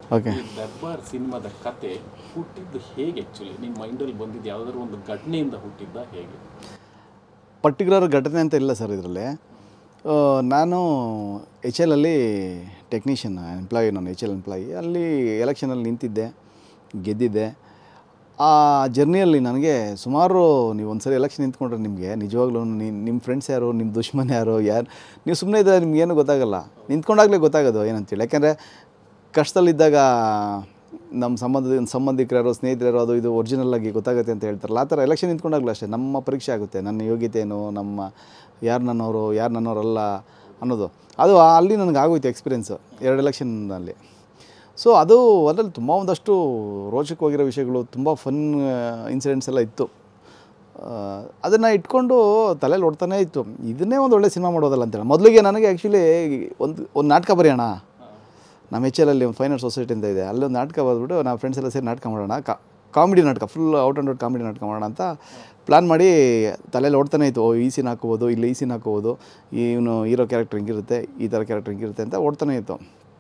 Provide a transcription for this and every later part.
Okay ಈ ದರ್ಬಾರ್ ಸಿನಿಮಾದ ಕತೆ ಹುಟ್ಟಿದ್ದು ಹೇಗೆ ಆ್ಯಕ್ಚುಲಿ ನಿಮ್ಮ ಮೈಂಡಲ್ಲಿ ಬಂದಿದ್ದು ಯಾವುದಾದ್ರು ಒಂದು ಘಟನೆಯಿಂದ ಹುಟ್ಟಿದ್ದ ಹೇಗೆ ಪರ್ಟಿಕ್ಯುಲರ್ ಘಟನೆ ಅಂತ ಇಲ್ಲ ಸರ್ ಇದರಲ್ಲಿ ನಾನು ಎಚ್ ಎಲ್ ಅಲ್ಲಿ ಟೆಕ್ನಿಷಿಯನ್ ಎಂಪ್ಲಾಯಿ ನಾನು ಎಚ್ ಎಲ್ ಎಂಪ್ಲಾಯಿ ಅಲ್ಲಿ ಎಲೆಕ್ಷನಲ್ಲಿ ನಿಂತಿದ್ದೆ ಗೆದ್ದಿದ್ದೆ ಆ ಜರ್ನಿಯಲ್ಲಿ ನನಗೆ ಸುಮಾರು ನೀವು ಒಂದು ಸರಿ ಎಲೆಕ್ಷನ್ ನಿಂತ್ಕೊಂಡ್ರೆ ನಿಮಗೆ ನಿಜವಾಗ್ಲೂ ನಿಮ್ಮ ಫ್ರೆಂಡ್ಸ್ ಯಾರು ನಿಮ್ಮ ದುಶ್ಮನ್ ಯಾರು ಯಾರು ನೀವು ಸುಮ್ಮನೆ ಇದ್ದರೆ ನಿಮ್ಗೇನು ಗೊತ್ತಾಗಲ್ಲ ನಿಂತ್ಕೊಂಡಾಗಲೇ ಗೊತ್ತಾಗೋದು ಏನಂತೇಳಿ ಯಾಕೆಂದರೆ ಕಷ್ಟದಲ್ಲಿದ್ದಾಗ ನಮ್ಮ ಸಂಬಂಧ ಸಂಬಂಧಿಕರು ಯಾರೋ ಸ್ನೇಹಿತರು ಯಾರೋ ಅದು ಇದು ಒರಿಜಿನಲ್ ಆಗಿ ಗೊತ್ತಾಗುತ್ತೆ ಅಂತ ಹೇಳ್ತಾರಲ್ಲ ಆ ಥರ ಎಲೆಕ್ಷನ್ ನಿಂತ್ಕೊಂಡಾಗಲೂ ಅಷ್ಟೇ ನಮ್ಮ ಪರೀಕ್ಷೆ ಆಗುತ್ತೆ ನನ್ನ ಯೋಗ್ಯತೆ ಏನು ನಮ್ಮ ಯಾರು ನನ್ನವರು ಯಾರು ನನ್ನವರಲ್ಲ ಅನ್ನೋದು ಅದು ಆ- ಅಲ್ಲಿ ನನಗೆ ಆಗೋಯ್ತು ಎಕ್ಸ್ಪೀರಿಯೆನ್ಸು ಎರಡು ಎಲೆಕ್ಷನ್ನಲ್ಲಿ ಸೊ ಅದು ಅದರಲ್ಲಿ ತುಂಬ ಒಂದಷ್ಟು ರೋಚಕವಾಗಿರೋ ವಿಷಯಗಳು ತುಂಬ ಫನ್ ಇನ್ಸಿಡೆಂಟ್ಸ್ ಎಲ್ಲ ಇತ್ತು ಅದನ್ನು ಇಟ್ಕೊಂಡು ತಲೆಯಲ್ಲಿ ಓಡ್ತಾನೇ ಇತ್ತು ಇದನ್ನೇ ಒಂದು ಒಳ್ಳೆ ಸಿನಿಮಾ ಮಾಡೋದಲ್ಲ ಅಂತೇಳಿ ಮೊದಲಿಗೆ ನನಗೆ ಆ್ಯಕ್ಚುಲಿ ಒಂದು ಒಂದು ನಾಟಕ ಬರೆಯೋಣ ನಮ್ಮ ಎಚ್ ಎಲ್ ಅಲ್ಲಿ ಒಂದು ಫೈನಲ್ ಸೊಸೈಟಿ ಅಂತ ಇದೆ ಅಲ್ಲಿ ಒಂದು ನಾಟಕ ಬರೆದ್ಬಿಟ್ಟು ನಾವು ಫ್ರೆಂಡ್ಸ್ ಎಲ್ಲ ಸೇರಿ ನಾಟಕ ಮಾಡೋಣ ಕಾ ಕಾಮಿಡಿ ನಾಟಕ full out and out comedy ನಾಟಕ ಮಾಡೋಣ ಅಂತ ಪ್ಲ್ಯಾನ್ ಮಾಡಿ ತಲೆಯಲ್ಲಿ ಓಡ್ತಾನೆ ಇತ್ತು ಓ ಈ ಸೀನ್ ಹಾಕೋಬೋದು ಇಲ್ಲಿ ಈ ಸೀನ್ ಹಾಕೋಬೋದು ಇವನು ಹೀರೋ ಕ್ಯಾರೆಕ್ಟರ್ ಹಿಂಗಿರುತ್ತೆ ಈ ಥರ ಕ್ಯಾರೆಕ್ಟರ್ ಹಿಂಗಿರುತ್ತೆ ಅಂತ ಓಡ್ತಾನೆ ಇತ್ತು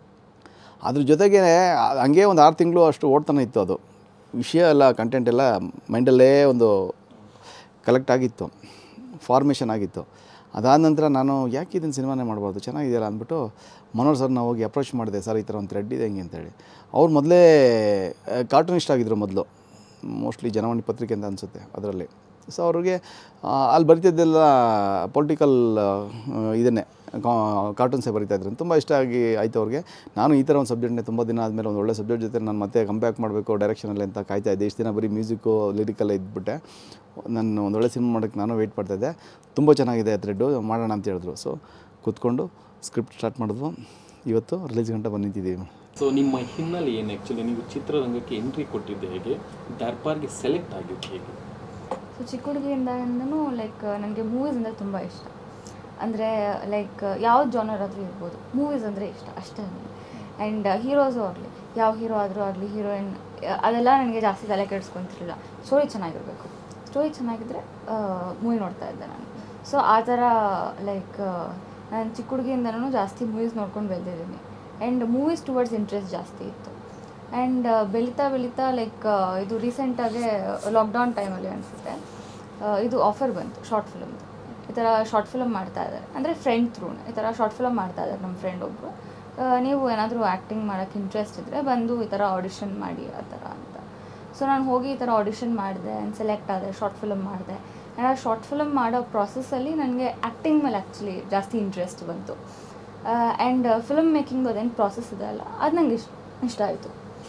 ಅದ್ರ ಜೊತೆಗೆ ಆ- ಹಂಗೆ ಒಂದು ಆರು ತಿಂಗಳು ಅಷ್ಟು ಓಡ್ತಾನೆ ಇತ್ತು ಅದು ವಿಷಯ ಎಲ್ಲ ಕಂಟೆಂಟ್ ಎಲ್ಲ ಮೈಂಡಲ್ಲೇ ಒಂದು ಕಲೆಕ್ಟ್ ಆಗಿತ್ತು ಫಾರ್ಮೇಷನ್ ಆಗಿತ್ತು ಅದಾದ ನಂತರ ನಾನು ಯಾಕೆ ಇದನ್ನು ಸಿನಿಮಾನೇ ಮಾಡ್ಬಾರ್ದು ಚೆನ್ನಾಗಿದೆಯಲ್ಲ ಅಂದ್ಬಿಟ್ಟು ಮನೋಹರ್ ಸರ್ನ ಹೋಗಿ ಅಪ್ರೋಚ್ ಮಾಡಿದೆ ಸರ್ ಈ ಥರ ಒಂದು ಥ್ರೆಡ್ ಇದೆ ಹೆಂಗೆ ಅಂತೇಳಿ ಅವ್ರು ಮೊದಲೇ ಕಾರ್ಟೂನಿಸ್ಟ್ ಆಗಿದ್ದರು ಮೊದಲು ಮೋಸ್ಟ್ಲಿ ಜನವಾಣಿ ಪತ್ರಿಕೆ ಅಂತ ಅನಿಸುತ್ತೆ ಅದರಲ್ಲಿ ಸೊ ಅವ್ರಿಗೆ ಆ, ಅಲ್ಲಿ ಬರಿತಿದ್ದೆಲ್ಲ ಪೊಲಿಟಿಕಲ್ ಇದನ್ನೇ ಕಾರ್ಟೂನ್ಸೇ ಬರಿತಾಯಿದ್ರು ತುಂಬ ಇಷ್ಟ ಆಗಿ ಆಯಿತು ಅವ್ರಿಗೆ ನಾನು ಈ ಥರ ಒಂದು ಸಬ್ಜೆಕ್ಟ್ನೇ ತುಂಬ ದಿನ ಆದಮೇಲೆ ಒಂದು ಒಳ್ಳೆ ಸಬ್ಜೆಕ್ಟ್ ಜೊತೆ ನಾನು ಮತ್ತೆ ಕಂಬ್ಯಾಕ್ ಮಾಡಬೇಕು ಡೈರೆಕ್ಷನಲ್ಲಿ ಅಂತ ಕಾಯ್ತಾ ಇದ್ದೆ ಇಷ್ಟು ದಿನ ಬರೀ ಮ್ಯೂಸಿಕ್ಕು ಲಿರಿಕಲ್ಲೇ ಇದ್ಬಿಟ್ಟೆ ನಾನು ಒಂದು ಒಳ್ಳೆ ಸಿನಿಮಾ ಮಾಡೋಕ್ಕೆ ನಾನು ವೆಯ್ಟ್ ಮಾಡ್ತಾಯಿದ್ದೆ ತುಂಬ ಚೆನ್ನಾಗಿದೆ ಥ್ರೆಡ್ಡು ಮಾಡೋಣ ಅಂತ ಹೇಳಿದ್ರು ಸೊ ಕೂತ್ಕೊಂಡು ಸ್ಕ್ರಿಪ್ಟ್ ಸ್ಟಾರ್ಟ್ ಮಾಡಿದ್ವು ಇವತ್ತು ರಿಲೀಸ್ ಗಂಟೆ ಬಂದು ನಿಂತಿದ್ದೀವಿ ಸೊ ನಿಮ್ಮ ಹಿನ್ನೆಲೆ ಏನು ಆ್ಯಕ್ಚುಲಿ ನೀವು ಚಿತ್ರರಂಗಕ್ಕೆ ಎಂಟ್ರಿ ಕೊಟ್ಟಿದ್ದು ಹೇಗೆ ದರ್ಬಾರ್ಗೆ ಸೆಲೆಕ್ಟ್ ಆಗಿದ್ದು ಹೇಗೆ ಸೊ ಚಿಕ್ಕ ಹುಡುಗಿಯಿಂದನೂ ಲೈಕ್ ನನಗೆ ಮೂವೀಸ್ ಅಂದರೆ ತುಂಬ ಇಷ್ಟ ಅಂದರೆ ಲೈಕ್ ಯಾವ ಜಾನರ್ ಆದರೂ ಇರ್ಬೋದು ಮೂವೀಸ್ ಅಂದರೆ ಇಷ್ಟ ಅಷ್ಟೇ ಆ್ಯಂಡ್ ಹೀರೋಸು ಆಗಲಿ ಯಾವ ಹೀರೋ ಆದರೂ ಆಗಲಿ ಹೀರೋಯಿನ್ ಅದೆಲ್ಲ ನನಗೆ ಜಾಸ್ತಿ ತಲೆ ಕೆಡಿಸ್ಕೊಂತಿರಲಿಲ್ಲ ಸ್ಟೋರಿ ಚೆನ್ನಾಗಿರಬೇಕು ಸ್ಟೋರಿ ಚೆನ್ನಾಗಿದ್ದರೆ ಮೂವಿ ನೋಡ್ತಾ ಇದ್ದೆ ನಾನು ಸೊ ಆ ಥರ ಲೈಕ್ ನಾನು ಚಿಕ್ಕ ಹುಡುಗಿಯಿಂದನೂ ಜಾಸ್ತಿ ಮೂವೀಸ್ ನೋಡ್ಕೊಂಡು ಬೆಳೆದಿದ್ದೀನಿ ಆ್ಯಂಡ್ ಮೂವೀಸ್ ಟುವರ್ಡ್ಸ್ ಇಂಟ್ರೆಸ್ಟ್ ಜಾಸ್ತಿ ಇತ್ತು ಆ್ಯಂಡ್ ಬೆಳೀತಾ ಬೆಳೀತಾ ಲೈಕ್ ಇದು ರೀಸೆಂಟಾಗೆ ಲಾಕ್ಡೌನ್ ಟೈಮಲ್ಲಿ ಅನಿಸುತ್ತೆ ಇದು ಆಫರ್ ಬಂತು ಶಾರ್ಟ್ ಫಿಲಮ್ದು ಈ ಥರ ಶಾರ್ಟ್ ಫಿಲಮ್ ಮಾಡ್ತಾ ಇದ್ದಾರೆ ಅಂದರೆ ಫ್ರೆಂಡ್ ಥ್ರೂ ಈ ಥರ ಶಾರ್ಟ್ ಫಿಲಮ್ ಮಾಡ್ತಾ ಇದ್ದಾರೆ ನಮ್ಮ ಫ್ರೆಂಡ್ ಒಬ್ಬರು ನೀವು ಏನಾದರೂ ಆ್ಯಕ್ಟಿಂಗ್ ಮಾಡೋಕ್ಕೆ ಇಂಟ್ರೆಸ್ಟ್ ಇದ್ದರೆ ಬಂದು ಈ ಥರ ಆಡಿಷನ್ ಮಾಡಿ ಆ ಥರ ಅಂತ ಸೊ ನಾನು ಹೋಗಿ ಈ ಥರ ಆಡಿಷನ್ ಮಾಡಿದೆ ಆ್ಯಂಡ್ ಸೆಲೆಕ್ಟ್ ಆದೆ ಶಾರ್ಟ್ ಫಿಲಮ್ ಮಾಡಿದೆ ಆ್ಯಂಡ್ ಆ ಶಾರ್ಟ್ ಫಿಲಮ್ ಮಾಡೋ ಪ್ರಾಸೆಸ್ಸಲ್ಲಿ ನನಗೆ ಆ್ಯಕ್ಟಿಂಗ್ ಮೇಲೆ ಆ್ಯಕ್ಚುಲಿ ಜಾಸ್ತಿ ಇಂಟ್ರೆಸ್ಟ್ ಬಂತು ಆ್ಯಂಡ್ ಫಿಲ್ಮ್ ಮೇಕಿಂಗ್ ಅದೇನು ಪ್ರಾಸೆಸ್ ಇದೆ ಅಲ್ಲ ಅದು ನಂಗೆ ಇಷ್ಟ ಇಷ್ಟ ಆಯಿತು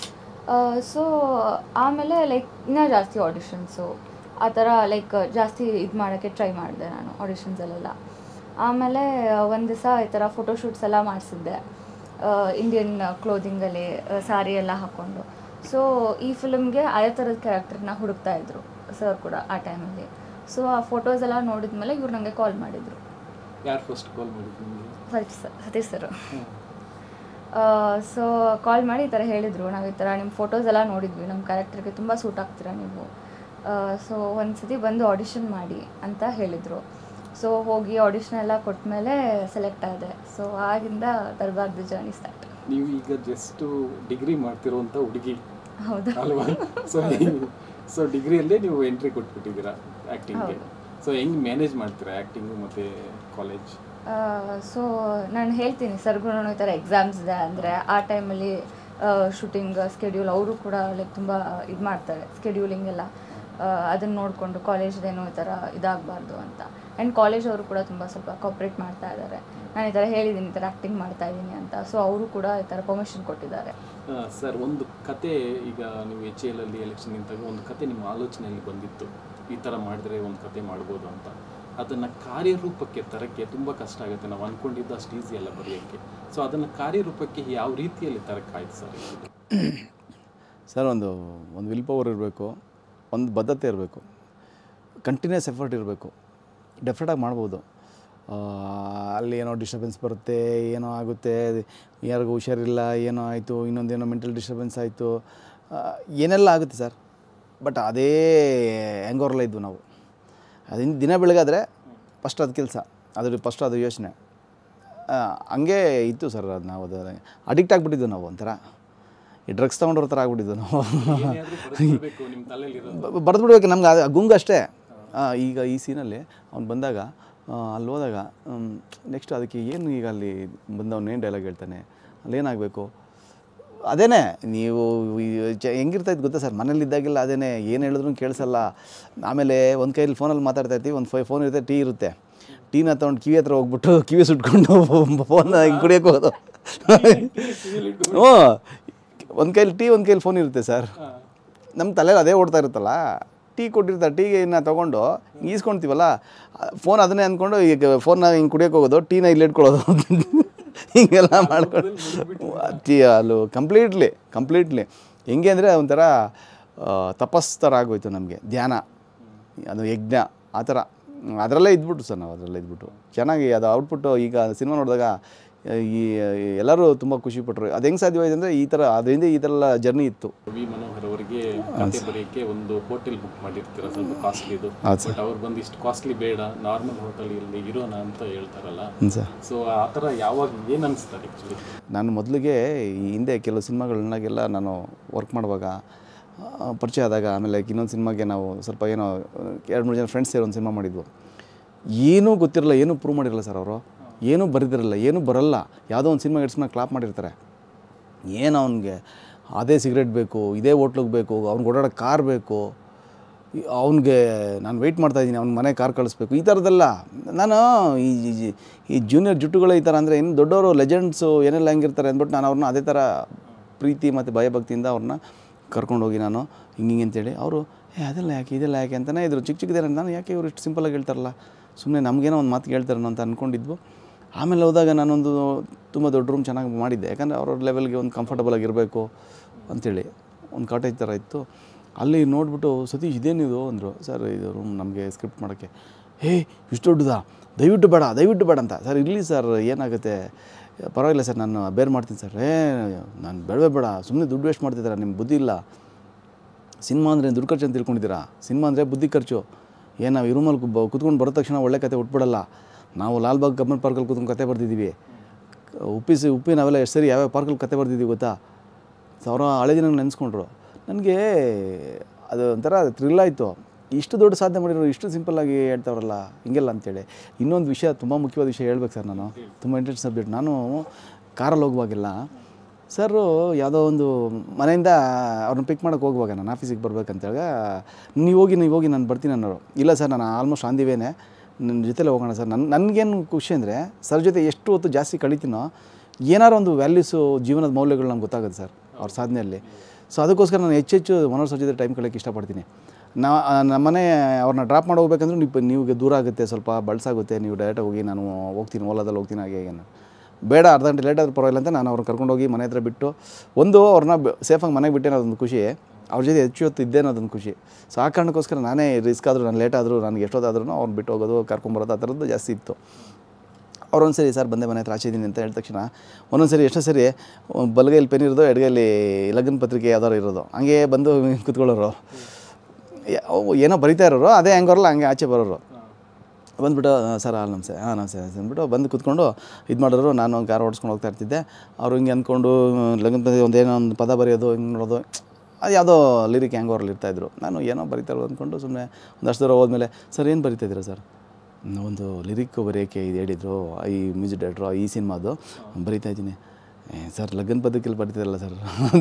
ಸೊ ಆಮೇಲೆ ಲೈಕ್ ಇನ್ನೂ ಜಾಸ್ತಿ ಆಡಿಷನ್ಸು ಆ ಥರ ಲೈಕ್ ಜಾಸ್ತಿ ಇದು ಮಾಡೋಕ್ಕೆ ಟ್ರೈ ಮಾಡಿದೆ ನಾನು ಆಡಿಷನ್ಸಲ್ಲೆಲ್ಲ ಆಮೇಲೆ ಒಂದು ದಿವಸ ಈ ಥರ ಫೋಟೋಶೂಟ್ಸ್ ಎಲ್ಲ ಮಾಡಿಸಿದ್ದೆ ಇಂಡಿಯನ್ ಕ್ಲೋದಿಂಗಲ್ಲಿ ಸಾರಿ ಎಲ್ಲ ಹಾಕ್ಕೊಂಡು ಸೊ ಈ ಫಿಲ್ಮ್ಗೆ ಅದೇ ಥರದ ಕ್ಯಾರೆಕ್ಟರ್ನ ಹುಡುಕ್ತಾ ಇದ್ರು ಸರ್ ಕೂಡ ಆ ಟೈಮಲ್ಲಿ ಸೊ ಆ ಫೋಟೋಸ್ ಎಲ್ಲ ನೋಡಿದ್ಮೇಲೆ ಇವ್ರು ನನಗೆ ಕಾಲ್ ಮಾಡಿದರು ಯಾರು ಫಸ್ಟ್ ಕಾಲ್ ಮಾಡಿದ್ದು ನಿಮಗೆ Satish sir Satish sir so call ಮಾಡಿ ಈ ಥರ ಹೇಳಿದರು ನಾವು ಈ ಥರ ನಿಮ್ಮ ಫೋಟೋಸ್ ಎಲ್ಲ ನೋಡಿದ್ವಿ ನಮ್ಮ ಕ್ಯಾರೆಕ್ಟರ್ಗೆ ತುಂಬ ಸೂಟ್ ಆಗ್ತೀರಾ ನೀವು ಸೊ ಒಂದು ಸತಿ ಬಂದು ಆಡಿಷನ್ ಮಾಡಿ ಅಂತ ಹೇಳಿದರು ಸೊ ಹೋಗಿ ಆಡಿಷನ್ ಎಲ್ಲ ಕೊಟ್ಟಮೇಲೆ ಸೆಲೆಕ್ಟ್ ಆದೆ ಸೊ ಆಗಿಂದ ದರ್ಬಾರ್ದು ಜರ್ನಿ ಸ್ಟಾರ್ಟ್ ನೀವು ಈಗ ಜಸ್ಟ್ ಡಿಗ್ರಿ ಮಾಡ್ತಿರುವಂಥ ಹುಡುಗಿ ಹೌದು ಅಲ್ವಾ ಸೊ ಸೊ ಡಿಗ್ರಿಯಲ್ಲೇ ನೀವು ಎಂಟ್ರಿ ಕೊಟ್ಬಿಟ್ಟಿದ್ದೀರಾ ಆ್ಯಕ್ಟಿಂಗ್ಗೆ ಹೌದು. ಸೊ ಹೆಂಗೆ ಮ್ಯಾನೇಜ್ ಮಾಡ್ತೀರಾ ಆ್ಯಕ್ಟಿಂಗು ಮತ್ತು ಕಾಲೇಜ್ ಸೊ ನಾನು ಹೇಳ್ತೀನಿ ಸರ್ಗೂ ಈ ಥರ ಎಕ್ಸಾಮ್ಸ್ ಇದೆ ಅಂದರೆ ಆ ಟೈಮಲ್ಲಿ ಶೂಟಿಂಗ್ ಸ್ಕೆಡ್ಯೂಲ್ ಅವರು ಕೂಡ ಲೈಕ್ ತುಂಬ ಇದು ಮಾಡ್ತಾರೆ ಸ್ಕೆಡ್ಯೂಲಿಂಗ್ ಎಲ್ಲ ಅದನ್ನು ನೋಡಿಕೊಂಡು ಕಾಲೇಜ್ದೇನೋ ಈ ಥರ ಇದಾಗಬಾರ್ದು ಅಂತ ಆ್ಯಂಡ್ ಕಾಲೇಜ್ ಅವರು ಕೂಡ ತುಂಬ ಸ್ವಲ್ಪ ಕಾಪ್ರೇಟ್ ಮಾಡ್ತಾ ಇದ್ದಾರೆ ನಾನು ಈ ಥರ ಹೇಳಿದ್ದೀನಿ ಈ ಥರ ಆ್ಯಕ್ಟಿಂಗ್ ಮಾಡ್ತಾ ಇದ್ದೀನಿ ಅಂತ ಸೊ ಅವರು ಕೂಡ ಈ ಥರ ಪರ್ಮಿಷನ್ ಕೊಟ್ಟಿದ್ದಾರೆ ಸರ್ ಒಂದು ಕತೆ ಈಗ ನೀವು ಎಚ್ ಎಲ್ ಅಲ್ಲಿ ಎಲೆಕ್ಷನ್ ನಿಂತಾಗ ಒಂದು ಕತೆ ನಿಮ್ಮ ಆಲೋಚನೆಯಲ್ಲಿ ಬಂದಿತ್ತು ಈ ಥರ ಮಾಡಿದ್ರೆ ಒಂದು ಕತೆ ಮಾಡ್ಬೋದು ಅಂತ ಅದನ್ನು ಕಾರ್ಯರೂಪಕ್ಕೆ ತರಕ್ಕೆ ತುಂಬ ಕಷ್ಟ ಆಗುತ್ತೆ ನಾವು ಅಂದ್ಕೊಂಡಿದ್ದು ಅಷ್ಟು ಈಸಿ ಅಲ್ಲ ಬರೆಯೋಕ್ಕೆ ಸೊ ಅದನ್ನು ಕಾರ್ಯರೂಪಕ್ಕೆ ಯಾವ ರೀತಿಯಲ್ಲಿ ತರಕ್ಕಾಯ್ತು ಸರ್ ಇದು ಸರ್ ಒಂದು ಒಂದು ವಿಲ್ ಪವರ್ ಇರಬೇಕು ಒಂದು ಬದ್ಧತೆ ಇರಬೇಕು ಕಂಟಿನ್ಯೂಸ್ ಎಫರ್ಟ್ ಇರಬೇಕು ಡೆಫಿನೆಟಾಗಿ ಮಾಡ್ಬೋದು ಆ, ಅಲ್ಲಿ ಏನೋ ಡಿಸ್ಟರ್ಬೆನ್ಸ್ ಬರುತ್ತೆ ಏನೋ ಆಗುತ್ತೆ ಯಾರಿಗೂ ಹುಷಾರಿಲ್ಲ ಏನೋ ಆಯಿತು ಇನ್ನೊಂದೇನೋ ಮೆಂಟಲ್ ಡಿಸ್ಟರ್ಬೆನ್ಸ್ ಆಯಿತು ಏನೆಲ್ಲ ಆಗುತ್ತೆ ಸರ್ ಬಟ್ ಅದೇ ಹೆಂಗೋರಲ್ಲ ಇದ್ವು ನಾವು ಅದಿನ ದಿನ ಬೆಳಗಾದರೆ ಫಸ್ಟ್ ಅದು ಕೆಲಸ ಅದ್ರ ಫಸ್ಟ್ ಅದು ಯೋಚನೆ ಆ, ಹಂಗೆ ಇತ್ತು ಸರ್ ಅದು ನಾವು ಅದು ಅಡಿಕ್ಟ್ ಆಗಿಬಿಟ್ಟಿದ್ವು ನಾವು ಒಂಥರ ಈ ಡ್ರಗ್ಸ್ ತೊಗೊಂಡ್ರ ಥರ ಆಗ್ಬಿಟ್ಟಿದ್ದು ನಾವು ಏನಾದ್ರೂ ಬರೆಸ್ಬಿಡ್ಬೇಕು ನಿಮ್ಮ ತಲೆಯಲ್ಲಿ ಇರೋದು ಬರೆದು ಬಿಡ್ಬೇಕು ನಮ್ಗೆ ಅದು ಗುಂಗು ಅಷ್ಟೇ ಆ, ಈಗ ಈ ಸೀನಲ್ಲಿ ಅವ್ನು ಬಂದಾಗ ಆ, ಅಲ್ಲಿ ಹೋದಾಗ ನೆಕ್ಸ್ಟ್ ಅದಕ್ಕೆ ಏನು ಈಗ ಅಲ್ಲಿ ಬಂದವನು ಏನು ಡೈಲಾಗ್ ಹೇಳ್ತಾನೆ ಅಲ್ಲಿ ಏನಾಗಬೇಕು ಅದೇನೇ ನೀವು ಈ ಚ ಹೆಂಗಿರ್ತೈತೆ ಗೊತ್ತಾ ಸರ್ ಮನೇಲಿದ್ದಾಗೆಲ್ಲ ಅದೇನೇ ಏನು ಹೇಳಿದ್ರು ಕೇಳಿಸಲ್ಲ ಆಮೇಲೆ ಒಂದು ಕೈಯಲ್ಲಿ ಫೋನಲ್ಲಿ ಮಾತಾಡ್ತಾ ಇರ್ತೀವಿ ಒಂದು ಫೈ ಫೋನ್ ಇರುತ್ತೆ ಟೀ ಇರುತ್ತೆ ಟೀನ ತೊಗೊಂಡು ಕಿವಿ ಹತ್ರ ಹೋಗ್ಬಿಟ್ಟು ಕಿವಿ ಸುಟ್ಕೊಂಡು ಫೋನ್ ಹಿಂಗೆ ಕುಡಿಯೋಕೆ ಹೋಗೋದು ಹ್ಞೂ ಒಂದು ಕೈಲಿ ಟೀ ಒಂದು ಕೈಲಿ ಫೋನ್ ಇರುತ್ತೆ ಸರ್ ನಮ್ಮ ತಲೆಯಲ್ಲಿ ಅದೇ ಓಡ್ತಾ ಇರುತ್ತಲ್ಲ ಟೀ ಕೊಟ್ಟಿರ್ತಾರೆ ಟೀಗೆ ಇನ್ನು ತೊಗೊಂಡು ಹಿಂಗೆ ಈಸ್ಕೊಳ್ತೀವಲ್ಲ ಫೋನ್ ಅದನ್ನೇ ಅಂದ್ಕೊಂಡು ಈಗ ಫೋನ್ನ ಹಿಂಗೆ ಕುಡಿಯೋಕೆ ಹೋಗೋದು ಟೀನ ಇಲ್ಲಿ ಇಟ್ಕೊಳ್ಳೋದು ಹಿಂಗೆಲ್ಲ ಮಾಡ್ಕೊಂಡು ಟೀ ಅಲ್ಲೂ ಕಂಪ್ಲೀಟ್ಲಿ ಕಂಪ್ಲೀಟ್ಲಿ ಹೆಂಗೆ ಅಂದರೆ ಒಂಥರ ಆ, ತಪಸ್ ಥರ ಆಗೋಯ್ತು ನಮಗೆ ಧ್ಯಾನ ಅದು ಯಜ್ಞ ಆ ಥರ ಅದರಲ್ಲೇ ಇದ್ಬಿಟ್ಟು ಸರ್ ನಾವು ಅದರಲ್ಲೇ ಇದ್ಬಿಟ್ಟು ಚೆನ್ನಾಗಿ ಅದು ಔಟ್ಪುಟ್ಟು ಈಗ ಸಿನಿಮಾ ನೋಡಿದಾಗ ಈ ಎಲ್ಲರೂ ತುಂಬ ಖುಷಿಪಟ್ಟರು ಅದು ಹೆಂಗೆ ಸಾಧ್ಯವಾಯಿತು ಅಂದರೆ ಈ ಥರ ಅದರಿಂದ ಈ ಥರ ಎಲ್ಲ ಜರ್ನಿ ಇತ್ತು ವಿ ಮನೋಹರ್ ಅವರಿಗೆ ಕತೆ ಬರೆಯಕ್ಕೆ ಒಂದು ಹೋಟೆಲ್ ಬುಕ್ ಮಾಡಿರ್ತೀರ ಸ್ವಲ್ಪ ಕಾಸ್ಟ್ಲಿದು ಹೌದು ಬಟ್ ಅವ್ರು ಬಂದು ಇಷ್ಟು ಕಾಸ್ಟ್ಲಿ ಬೇಡ ನಾರ್ಮಲ್ ಹೋಟೆಲ್ ಇಲ್ಲಿ ಇರೋಣ ಅಂತ ಹೇಳ್ತಾರಲ್ಲ ಹ್ಞೂ ಸರ್ ಸೊ ಆ ಥರ ಯಾವಾಗ ಏನು ಅನಿಸ್ತಾರೆ ಆ್ಯಕ್ಚುಲಿ ನಾನು ಮೊದಲಿಗೆ ಈ ಹಿಂದೆ ಕೆಲವು ಸಿನಿಮಾಗಳನ್ನಾಗೆಲ್ಲ ನಾನು ವರ್ಕ್ ಮಾಡುವಾಗ ಆ, ಪರಿಚಯ ಆದಾಗ ಆಮೇಲೆ ಇನ್ನೊಂದು ಸಿನಿಮಾಗೆ ನಾವು ಸ್ವಲ್ಪ ಏನೋ ಎರಡು ಮೂರು ಜನ ಫ್ರೆಂಡ್ಸ್ ಸೇರಿ ಒಂದು ಸಿನಿಮಾ ಮಾಡಿದ್ವು ಏನೂ ಗೊತ್ತಿರಲ್ಲ ಏನೂ ಪ್ರೂವ್ ಮಾಡಿರಲ್ಲ ಸರ್ ಅವರು ಏನೂ ಬರೆದಿರಲ್ಲ ಏನೂ ಬರಲ್ಲ ಯಾವುದೋ ಒಂದು ಸಿನಿಮಾ ಹಿಡ್ಸ್ನ ಕ್ಲಾಪ್ ಮಾಡಿರ್ತಾರೆ ಏನು ಅವನಿಗೆ ಅದೇ ಸಿಗರೇಟ್ ಬೇಕು ಇದೇ ಹೋಟ್ಲಿಗೆ ಬೇಕು ಅವ್ನಿಗೆ ಓಡಾಡೋ ಕಾರ್ ಬೇಕು ಅವನಿಗೆ ನಾನು ವೆಯ್ಟ್ ಮಾಡ್ತಾ ಇದ್ದೀನಿ ಅವ್ನ ಮನೆ ಕಾರ್ ಕಳಿಸ್ಬೇಕು ಈ ಥರದ್ದೆಲ್ಲ ನಾನು ಈ ಈ- ಈ ಜೂನಿಯರ್ ಜುಟ್ಟುಗಳು ಈ ಥರ ಅಂದರೆ ಇನ್ನು ದೊಡ್ಡವರು ಲೆಜೆಂಡ್ಸು ಏನೆಲ್ಲ ಹೆಂಗಿರ್ತಾರೆ ಅಂದ್ಬಿಟ್ಟು ನಾನು ಅವ್ರನ್ನ ಅದೇ ಥರ ಪ್ರೀತಿ ಮತ್ತು ಭಯಭಕ್ತಿಯಿಂದ ಅವ್ರನ್ನ ಕರ್ಕೊಂಡೋಗಿ ನಾನು ಹಿಂಗೆ ಹಿಂಗೆ ಅಂತೇಳಿ ಅವರು ಏ ಅದೆಲ್ಲ ಯಾಕೆ ಇದೆಲ್ಲ ಯಾಕೆ ಅಂತಲೇ ಇದ್ರು ಚಿಕ್ಕ ಚಿಕ್ಕದೇನ ನಾನು ಯಾಕೆ ಇವರು ಇಷ್ಟು ಸಿಂಪಲಾಗಿ ಹೇಳ್ತಾರಲ್ಲ ಸುಮ್ಮನೆ ನಮಗೇನೋ ಒಂದು ಮಾತು ಹೇಳ್ತಾರನೋ ಅಂತ ಅಂದ್ಕೊಂಡಿದ್ವು ಆಮೇಲೆ ಹೋದಾಗ ನಾನೊಂದು ತುಂಬ ದೊಡ್ಡ ರೂಮ್ ಚೆನ್ನಾಗಿ ಮಾಡಿದ್ದೆ ಯಾಕಂದರೆ ಅವ್ರವ್ರ ಲೆವೆಲ್ಗೆ ಒಂದು ಕಂಫರ್ಟಬಲ್ ಆಗಿರಬೇಕು ಅಂಥೇಳಿ ಒಂದು ಕಾಟೇಜ್ ಥರ ಇತ್ತು ಅಲ್ಲಿ ನೋಡ್ಬಿಟ್ಟು ಸತೀಶ್ ಇದೇನಿದು ಅಂದರು ಸರ್ ಇದು ರೂಮ್ ನಮಗೆ ಸ್ಕ್ರಿಪ್ಟ್ ಮಾಡೋಕ್ಕೆ ಹೇ ಇಷ್ಟು ದೊಡ್ಡದಾ ದಯವಿಟ್ಟು ಬೇಡ ದಯವಿಟ್ಟು ಬೇಡ ಅಂತ ಸರ್ ಇರಲಿ ಸರ್ ಏನಾಗುತ್ತೆ ಪರವಾಗಿಲ್ಲ ಸರ್ ನಾನು ಬೇರೆ ಮಾಡ್ತೀನಿ ಸರ್ ಏ ನಾನು ಬೇಡವೇ ಬೇಡ ಸುಮ್ಮನೆ ದುಡ್ಡು ವೇಸ್ಟ್ ಮಾಡ್ತಿದ್ದಾರೆ ನಿಮ್ಮ ಬುದ್ಧಿ ಇಲ್ಲ ಸಿನಿಮಾ ಅಂದರೆ ದುಡ್ಡು ಖರ್ಚು ಅಂತ ತಿಳ್ಕೊಂಡಿದ್ದೀರಾ ಸಿನಿಮಾ ಅಂದರೆ ಬುದ್ಧಿ ಖರ್ಚು ಏನು ನಾವು ಈ ರೂಮಲ್ಲಿ ಕುಬ್- ಕುತ್ಕೊಂಡು ಬರೋ ತಕ್ಷಣ ಒಳ್ಳೆ ಕತೆ ಉಟ್ಬಿಡಲ್ಲ ನಾವು ಲಾಲ್ಬಾಗ್ ಕಬ್ಬನ್ ಪಾರ್ಕಲ್ಲಿ ಕೂತ್ಕೊಂಡು ಕತೆ ಬರ್ತಿದ್ದೀವಿ ಉಪ್ಪಿಸಿ ಉಪ್ಪಿ ನಾವೆಲ್ಲ ಎಷ್ಟು ಸರಿ ಯಾವ್ಯಾವ ಪಾರ್ಕಲ್ಲಿ ಕತೆ ಬರ್ತಿದ್ದೀವಿ ಗೊತ್ತಾ ಸಾವಿರ ಹಳೆ ದಿನ ನೆನೆಸ್ಕೊಂಡ್ರು ನನಗೆ ಅದು ಒಂಥರ ಥ್ರಿಲ್ ಆಯಿತು ಇಷ್ಟು ದೊಡ್ಡ ಸಾಧನೆ ಮಾಡಿರೋ ಇಷ್ಟು ಸಿಂಪಲ್ಲಾಗಿ ಹೇಳ್ತಾವ್ರಲ್ಲ ಹಿಂಗೆಲ್ಲ ಅಂತೇಳಿ ಇನ್ನೊಂದು ವಿಷಯ ತುಂಬ ಮುಖ್ಯವಾದ ವಿಷಯ ಹೇಳ್ಬೇಕು ಸರ್ ನಾನು ತುಂಬ ಇಂಟ್ರೆಸ್ಟ್ ಸಬ್ಜೆಕ್ಟ್ ನಾನು ಕಾರಲ್ಲಿ ಹೋಗುವಾಗಿಲ್ಲ ಸರು ಯಾವುದೋ ಒಂದು ಮನೆಯಿಂದ ಅವ್ರನ್ನ ಪಿಕ್ ಮಾಡೋಕೆ ಹೋಗುವಾಗ ನಾನು ಆಫೀಸಿಗೆ ಬರ್ಬೇಕಂತೇಳಿ ನೀವು ಹೋಗಿ ನೀವು ಹೋಗಿ ನಾನು ಬರ್ತೀನಿ ಅನ್ನೋರು ಇಲ್ಲ ಸರ್ ನಾನು ಆಲ್ಮೋಸ್ಟ್ ಆನ್ ದಿ ವೇನೆ ನನ್ನ ಜೊತೆಲೇ ಹೋಗೋಣ ಸರ್ ನನ್ನ ನನಗೇನು ಖುಷಿ ಅಂದರೆ ಸರ್ ಜೊತೆ ಎಷ್ಟು ಹೊತ್ತು ಜಾಸ್ತಿ ಕಳಿತೀನೋ ಏನಾರು ಒಂದು ವ್ಯಾಲ್ಯೂಸು ಜೀವನದ ಮೌಲ್ಯಗಳು ನಮ್ಗೆ ಗೊತ್ತಾಗುತ್ತೆ ಸರ್ ಅವ್ರ ಸಾಧನೆಯಲ್ಲಿ ಸೊ ಅದಕ್ಕೋಸ್ಕರ ನಾನು ಹೆಚ್ಚೆಚ್ಚು ಮನೋಹರ್ ಸರ್ ಜೊತೆ ಟೈಮ್ ಕಳೆಯೋಕ್ಕೆ ಇಷ್ಟಪಡ್ತೀನಿ ನಾ ನಮ್ಮನೆ ಅವ್ರನ್ನ ಡ್ರಾಪ್ ಮಾಡಿ ಹೋಗ್ಬೇಕಂದ್ರೆ ನೀವು ನಿಮಗೆ ದೂರ ಆಗುತ್ತೆ ಸ್ವಲ್ಪ ಬಳಸಾಗುತ್ತೆ ನೀವು ಡೈರೆಕ್ಟಾಗಿ ಹೋಗಿ ನಾನು ಹೋಗ್ತೀನಿ ಓಲಾದಲ್ಲಿ ಹೋಗ್ತೀನಿ ಹಾಗೆ ಹೀಗೆ ಅನ್ನೋ. ಬೇಡ ಅರ್ಧ ಗಂಟೆ ಲೇಟ್ ಆದ್ರೂ ಪರವಾಗಿಲ್ಲ ಅಂತ ನಾನು ಅವ್ರನ್ನ ಕರ್ಕೊಂಡೋಗಿ ಮನೆ ಹತ್ರ ಬಿಟ್ಟು ಒಂದು ಅವ್ರನ್ನ ಸೇಫಾಗಿ ಮನೆಗೆ ಬಿಟ್ಟೆ ಅದೊಂದು ಖುಷಿ ಅವ್ರ ಜೊತೆ ಹೆಚ್ಚು ಹೊತ್ತು ಇದ್ದೇ ಅನ್ನೋದೊಂದು ಖುಷಿ ಸೊ ಆ ಕಾರಣಕ್ಕೋಸ್ಕರ ನಾನೇ ರಿಸ್ಕ್ ಆದರೂ ನಾನು ಲೇಟ್ ಆದರೂ ನನಗೆ ಎಷ್ಟೊತ್ತಾದ್ರೂ ಅವ್ರನ್ನ ಬಿಟ್ಟು ಹೋಗೋದು ಕರ್ಕೊಂಬರೋದು ಆ ಥರದ್ದು ಜಾಸ್ತಿ ಇತ್ತು ಅವ್ರೊಂದು ಸರಿ ಸರ್ ಬಂದೆ ಮನೆ ಹತ್ರ ಆಚೆ ಇದ್ದೀನಿ ಅಂತ ಹೇಳಿದ ತಕ್ಷಣ ಒಂದೊಂದು ಸರಿ ಎಷ್ಟೋ ಸರಿ ಒಂದ್ ಬಲಗೈಲಿ ಪೆನ್ ಇರೋದು ಎಡಗೈಲಿ ಲಗ್ನ ಪತ್ರಿಕೆ ಯಾವ್ದಾರು ಇರೋದು ಹಂಗೆ ಬಂದು ಕುತ್ಕೊಳ್ಳೋರು ಯಾ- ಅವು ಏನೋ ಬರಿತಾ ಇರೋರು ಅದೇ ಹೆಂಗೆ ಬರಲ್ಲ ಹಂಗೆ ಆಚೆ ಬರೋರು ಬಂದ್ಬಿಟ್ಟು "ಆ, ಸರ್ ಹಾಂ ನಮಸ್ತೆ ಹಾಂ ನಮಸ್ತೆ ಅಂದ್ಬಿಟ್ಟು ಬಂದು ಕುತ್ಕೊಂಡು ಇದು ಮಾಡೋರು ನಾನು ಒಂದು ಕಾರ್ ಓಡಿಸ್ಕೊಂಡು ಹೋಗ್ತಾ ಇರ್ತಿದ್ದೆ ಅವ್ರು ಹಿಂಗೆ ಅಂದ್ಕೊಂಡು ಲಗ್ನ ಪತ್ರಿಕೆ ಒಂದೇನೋ ಒಂದು ಪದ ಬರೆಯೋದು ಹಿಂಗೆ ನೋಡೋದು ಅದು ಯಾವುದೋ ಲಿರಿಕ್ ಹ್ಯಾಂಗ್ ಅವ್ರಲ್ಲಿ ಇರ್ತಾಯಿದ್ರು ನಾನು ಏನೋ ಬರಿತಾ ಇರೋದು ಅಂದ್ಕೊಂಡು ಸುಮ್ಮನೆ ಒಂದಷ್ಟು ದೂರ ಹೋದ್ಮೇಲೆ ಸರ್ ಏನು ಬರಿತಾ ಇದ್ದೀರಾ ಸರ್ ಒಂದು ಲಿರಿಕ್ ಬರೆಯೋಕ್ಕೆ ಇದು ಹೇಳಿದ್ರು ಈ ಮ್ಯೂಸಿಕ್ ಡೈರೆಕ್ಟ್ರು ಈ ಸಿನಿಮಾದು ಬರಿತಾ ಇದ್ದೀನಿ ಏ, ಸರ್ ಲಗ್ನ ಪದಕ್ಕೆಲ್ಲಿ ಬರ್ತಿದ್ದಲ್ಲ ಸರ್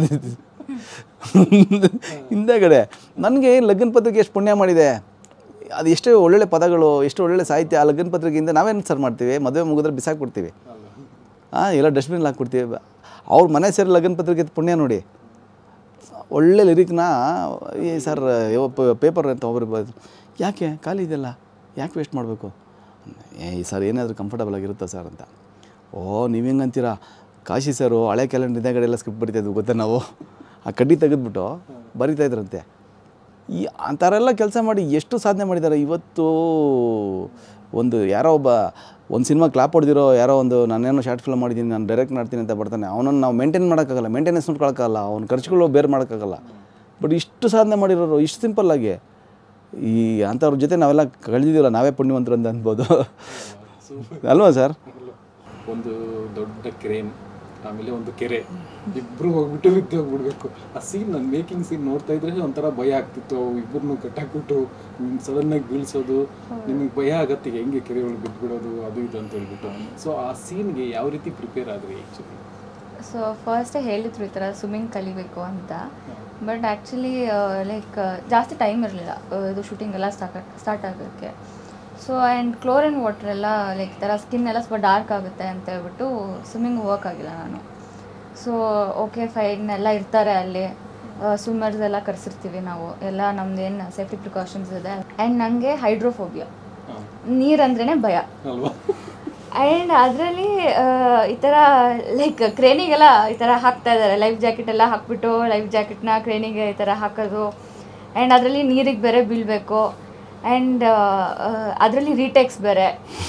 ಹಿಂದೆಗಡೆ ನನಗೆ ಲಗ್ನ ಪತ್ರಿಕೆ ಎಷ್ಟು ಪುಣ್ಯ ಮಾಡಿದೆ ಅದು ಎಷ್ಟೋ ಒಳ್ಳೊಳ್ಳೆ ಪದಗಳು ಎಷ್ಟು ಒಳ್ಳೊಳ್ಳೆ ಸಾಹಿತ್ಯ ಆ ಲಗ್ನ ಪತ್ರಿಕೆಯಿಂದ ನಾವೇನು ಸರ್ ಮಾಡ್ತೀವಿ ಮದುವೆ ಮುಗಿದ್ರೆ ಬಿಸಾಕ್ಬಿಡ್ತೀವಿ ಹಾಂ ಎಲ್ಲ ಡಸ್ಟ್ಬಿನಲ್ಲಿ ಹಾಕ್ಬಿಡ್ತೀವಿ ಅವ್ರ ಮನೆ ಸೇರಿ ಲಗ್ನ ಪತ್ರಿಕೆ ಪುಣ್ಯ ನೋಡಿ ಒಳ್ಳೆ ಲಿರಿಕ್ನ ಈ ಸರ್ ಪೇಪರ್ ಅಂತ ಒಬ್ಬರು ಬರೆದು ಯಾಕೆ ಖಾಲಿ ಇದೆಯಲ್ಲ ಯಾಕೆ ವೇಸ್ಟ್ ಮಾಡಬೇಕು ಏ ಸರ್ ಏನಾದರೂ ಕಂಫರ್ಟಬಲ್ ಆಗಿರುತ್ತಾ ಸರ್ ಅಂತ ಓ ನೀವು ಹೆಂಗೆ ಅಂತೀರಾ ಕಾಶಿ ಸರು ಹಳೆ ಕ್ಯಾಲೆಂಡರ್ ಹಿಂದೆಗಡೆ ಎಲ್ಲ ಸ್ಕ್ರಿಪ್ಟ್ ಬರಿತಾ ಇದ್ವು ಗೊತ್ತಾ ನಾವು ಆ ಕಡ್ಡಿ ತೆಗೆದ್ಬಿಟ್ಟು ಬರಿತಾ ಇದ್ರಂತೆ ಈ ಆ ಥರ ಎಲ್ಲ ಕೆಲಸ ಮಾಡಿ ಎಷ್ಟು ಸಾಧನೆ ಮಾಡಿದ್ದಾರೆ ಇವತ್ತು ಒಂದು ಯಾರೋ ಒಬ್ಬ ಒಂದು ಸಿನಿಮಾ ಕ್ಲಾಪ್ ಹೊಡೆದಿರೋ ಯಾರೋ ಒಂದು ನಾನೇನೋ ಶಾರ್ಟ್ ಫಿಲ್ಮ್ ಮಾಡಿದ್ದೀನಿ ನಾನು ಡೈರೆಕ್ಟ್ ಮಾಡ್ತೀನಿ ಅಂತ ಬರ್ತಾನೆ ಅವನನ್ನು ನಾವು ಮೇಂಟೈನ್ ಮಾಡೋಕ್ಕಾಗಲ್ಲ ಮೇಂಟೆನೆನ್ಸ್ ನೋಡ್ಕೊಳಕ್ಕಾಗಲ್ಲ ಅವ್ನ ಖರ್ಚುಗಳು ಬೇರೆ ಮಾಡೋಕ್ಕಾಗಲ್ಲ ಬಟ್ ಇಷ್ಟು ಸಾಧನೆ ಮಾಡಿರೋರು ಇಷ್ಟು ಸಿಂಪಲ್ಲಾಗಿ ಈ ಅಂಥವ್ರ ಜೊತೆ ನಾವೆಲ್ಲ ಕಳೆದಿದ್ದೀವಲ್ಲ ನಾವೇ ಪುಣ್ಯವಂತರು ಅಂತ ಅನ್ಬೋದು ಅಲ್ವಾ ಸರ್ ಒಂದು ದೊಡ್ಡ ಕ್ರೇನ್ ಆಮೇಲೆ ಒಂದು ಕೆರೆ ಇಬ್ರು ಹೋಗ್ಬಿಟ್ಟು ಬಿದ್ದು ಹೋಗ್ಬಿಡ್ಬೇಕು ಆ ಸೀನ್ ನನ್ನ ಮೇಕಿಂಗ್ ಸೀನ್ ನೋಡ್ತಾ ಇದ್ರೆ ಒಂಥರ ಭಯ ಆಗ್ತಿತ್ತು ಇಬ್ಬರನ್ನು ಕಟ್ಟಾಕ್ಬಿಟ್ಟು ಸಡನ್ ಆಗಿ ಬೀಳ್ಸೋದು ನಿಮಗೆ ಭಯ ಆಗತ್ತೆ ಹೆಂಗೆ ಕೆರೆ ಒಳಗೆ ಬಿದ್ದುಬಿಡೋದು ಅದು ಇದು ಅಂತ ಹೇಳ್ಬಿಟ್ಟು ಸೊ ಆ ಸೀನ್ಗೆ ಯಾವ ರೀತಿ ಪ್ರಿಪೇರ್ ಆದ್ರಿ ಆ್ಯಕ್ಚುಲಿ ಸೊ ಫಸ್ಟೇ ಹೇಳಿದ್ರು ಈ ಥರ ಸ್ವಿಮ್ಮಿಂಗ್ ಕಲಿಬೇಕು ಅಂತ ಬಟ್ ಆ್ಯಕ್ಚುಲಿ ಲೈಕ್ ಜಾಸ್ತಿ ಟೈಮ್ ಇರಲಿಲ್ಲ ಇದು ಶೂಟಿಂಗ್ ಎಲ್ಲ ಸ್ಟಾರ್ಟ್ ಸ್ಟಾರ್ಟ್ ಆಗೋಕ್ಕೆ ಸೊ ಆ್ಯಂಡ್ ಕ್ಲೋರ್ ಆ್ಯಂಡ್ ವಾಟರ್ ಎಲ್ಲ ಲೈಕ್ ಈ ಥರ ಸ್ಕಿನ್ ಎಲ್ಲ ಸ್ವಲ್ಪ ಡಾರ್ಕ್ ಆಗುತ್ತೆ ಅಂತ ಹೇಳ್ಬಿಟ್ಟು ಸ್ವಿಮ್ಮಿಂಗ್ ಹೋಗೋಕ್ಕಾಗಿಲ್ಲ ನಾನು ಸೊ ಓಕೆ ಫೈನ್ ಎಲ್ಲ ಇರ್ತಾರೆ ಅಲ್ಲಿ ಸ್ವಿಮ್ಮರ್ಸ್ ಎಲ್ಲ ಕರೆಸಿರ್ತೀವಿ ನಾವು ಎಲ್ಲ ನಮ್ದೇನು ಸೇಫ್ಟಿ ಪ್ರಿಕಾಷನ್ಸ್ ಇದೆ ಆ್ಯಂಡ್ ನನಗೆ ಹೈಡ್ರೋಫೋಬಿಯಾ ನೀರಂದ್ರೇ ಭಯ ಅಲ್ವಾ ಆ್ಯಂಡ್ ಅದರಲ್ಲಿ ಈ ಥರ ಲೈಕ್ ಕ್ರೇನಿಗೆಲ್ಲ ಈ ಥರ ಹಾಕ್ತಾ ಇದ್ದಾರೆ ಲೈಫ್ ಜಾಕೆಟ್ ಎಲ್ಲ ಹಾಕ್ಬಿಟ್ಟು ಲೈಫ್ ಜಾಕೆಟ್ನ ಕ್ರೇನಿಗೆ ಈ ಥರ ಹಾಕೋದು ಆ್ಯಂಡ್ ಅದರಲ್ಲಿ ನೀರಿಗೆ ಬೇರೆ ಬೀಳಬೇಕು ಆ್ಯಂಡ್ ಅದರಲ್ಲಿ ರೀಟೇಕ್ಸ್ ಬೇರೆ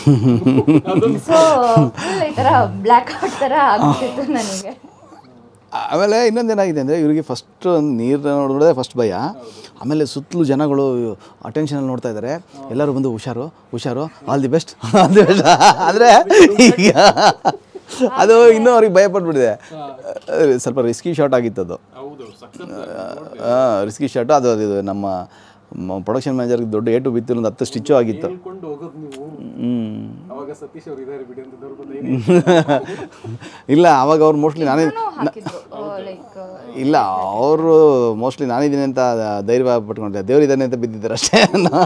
ಸೊ ಫುಲ್ ಈ ಥರ ಬ್ಲ್ಯಾಕ್ ಔಟ್ ಥರ ಆಗ್ಬಿಟ್ಟಿತ್ತು ನನಗೆ ಆಮೇಲೆ ಇನ್ನೊಂದೇನಾಗಿದೆ ಅಂದರೆ ಇವರಿಗೆ ಫಸ್ಟ್ ನೀರು ನೋಡಿದ್ರೆ ಫಸ್ಟ್ ಭಯ ಆಮೇಲೆ ಸುತ್ತಲೂ ಜನಗಳು ಅಟೆನ್ಷನಲ್ಲಿ ನೋಡ್ತಾ ಇದ್ದಾರೆ ಎಲ್ಲರೂ ಬಂದು ಹುಷಾರು ಹುಷಾರು all the best all the best ಅಂದರೆ ಈಗ ಅದು ಇನ್ನೂ ಅವ್ರಿಗೆ ಭಯ ಪಟ್ಬಿಟ್ಟಿದೆ ಸ್ವಲ್ಪ ರಿಸ್ಕಿ ಶಾಟ್ ಆಗಿತ್ತು ಅದು ಹೌದು ಸಖತ್ ರಿಸ್ಕಿ ಶಾಟು ಅದು ಅದು ಇದು ನಮ್ಮ ಪ್ರೊಡಕ್ಷನ್ ಮ್ಯಾನೇಜರ್ಗೆ ದೊಡ್ಡ ಏಟು ಬಿತ್ತು ಒಂದು ಹತ್ತು ಸ್ಟಿಚ್ಚು ಆಗಿತ್ತು ಹೇಳ್ಕೊಂಡು ಹೋಗೋದು ನೀವು ಹ್ಞೂ ಅವಾಗ ಸತೀಶ್ ಅವ್ರು ಇದಾರೆ ಬಿಡಿ ಅಂತ ದೊಡ್ಡ ಇಲ್ಲ ಅವಾಗ ಅವ್ರು ಮೋಸ್ಟ್ಲಿ ನಾನೇ ಹಾಕಿದ್ರು ಲೈಕ್ ಇಲ್ಲ ಅವರು ಮೋಸ್ಟ್ಲಿ ನಾನಿದ್ದೀನಿ ಅಂತ ಧೈರ್ಯ ಪಟ್ಕೊಂಡಿದ್ದೆ ದೇವರಿದ್ದಾನೆ ಅಂತ ಬಿದ್ದಿದ್ದಾರೆ ಅಷ್ಟೇ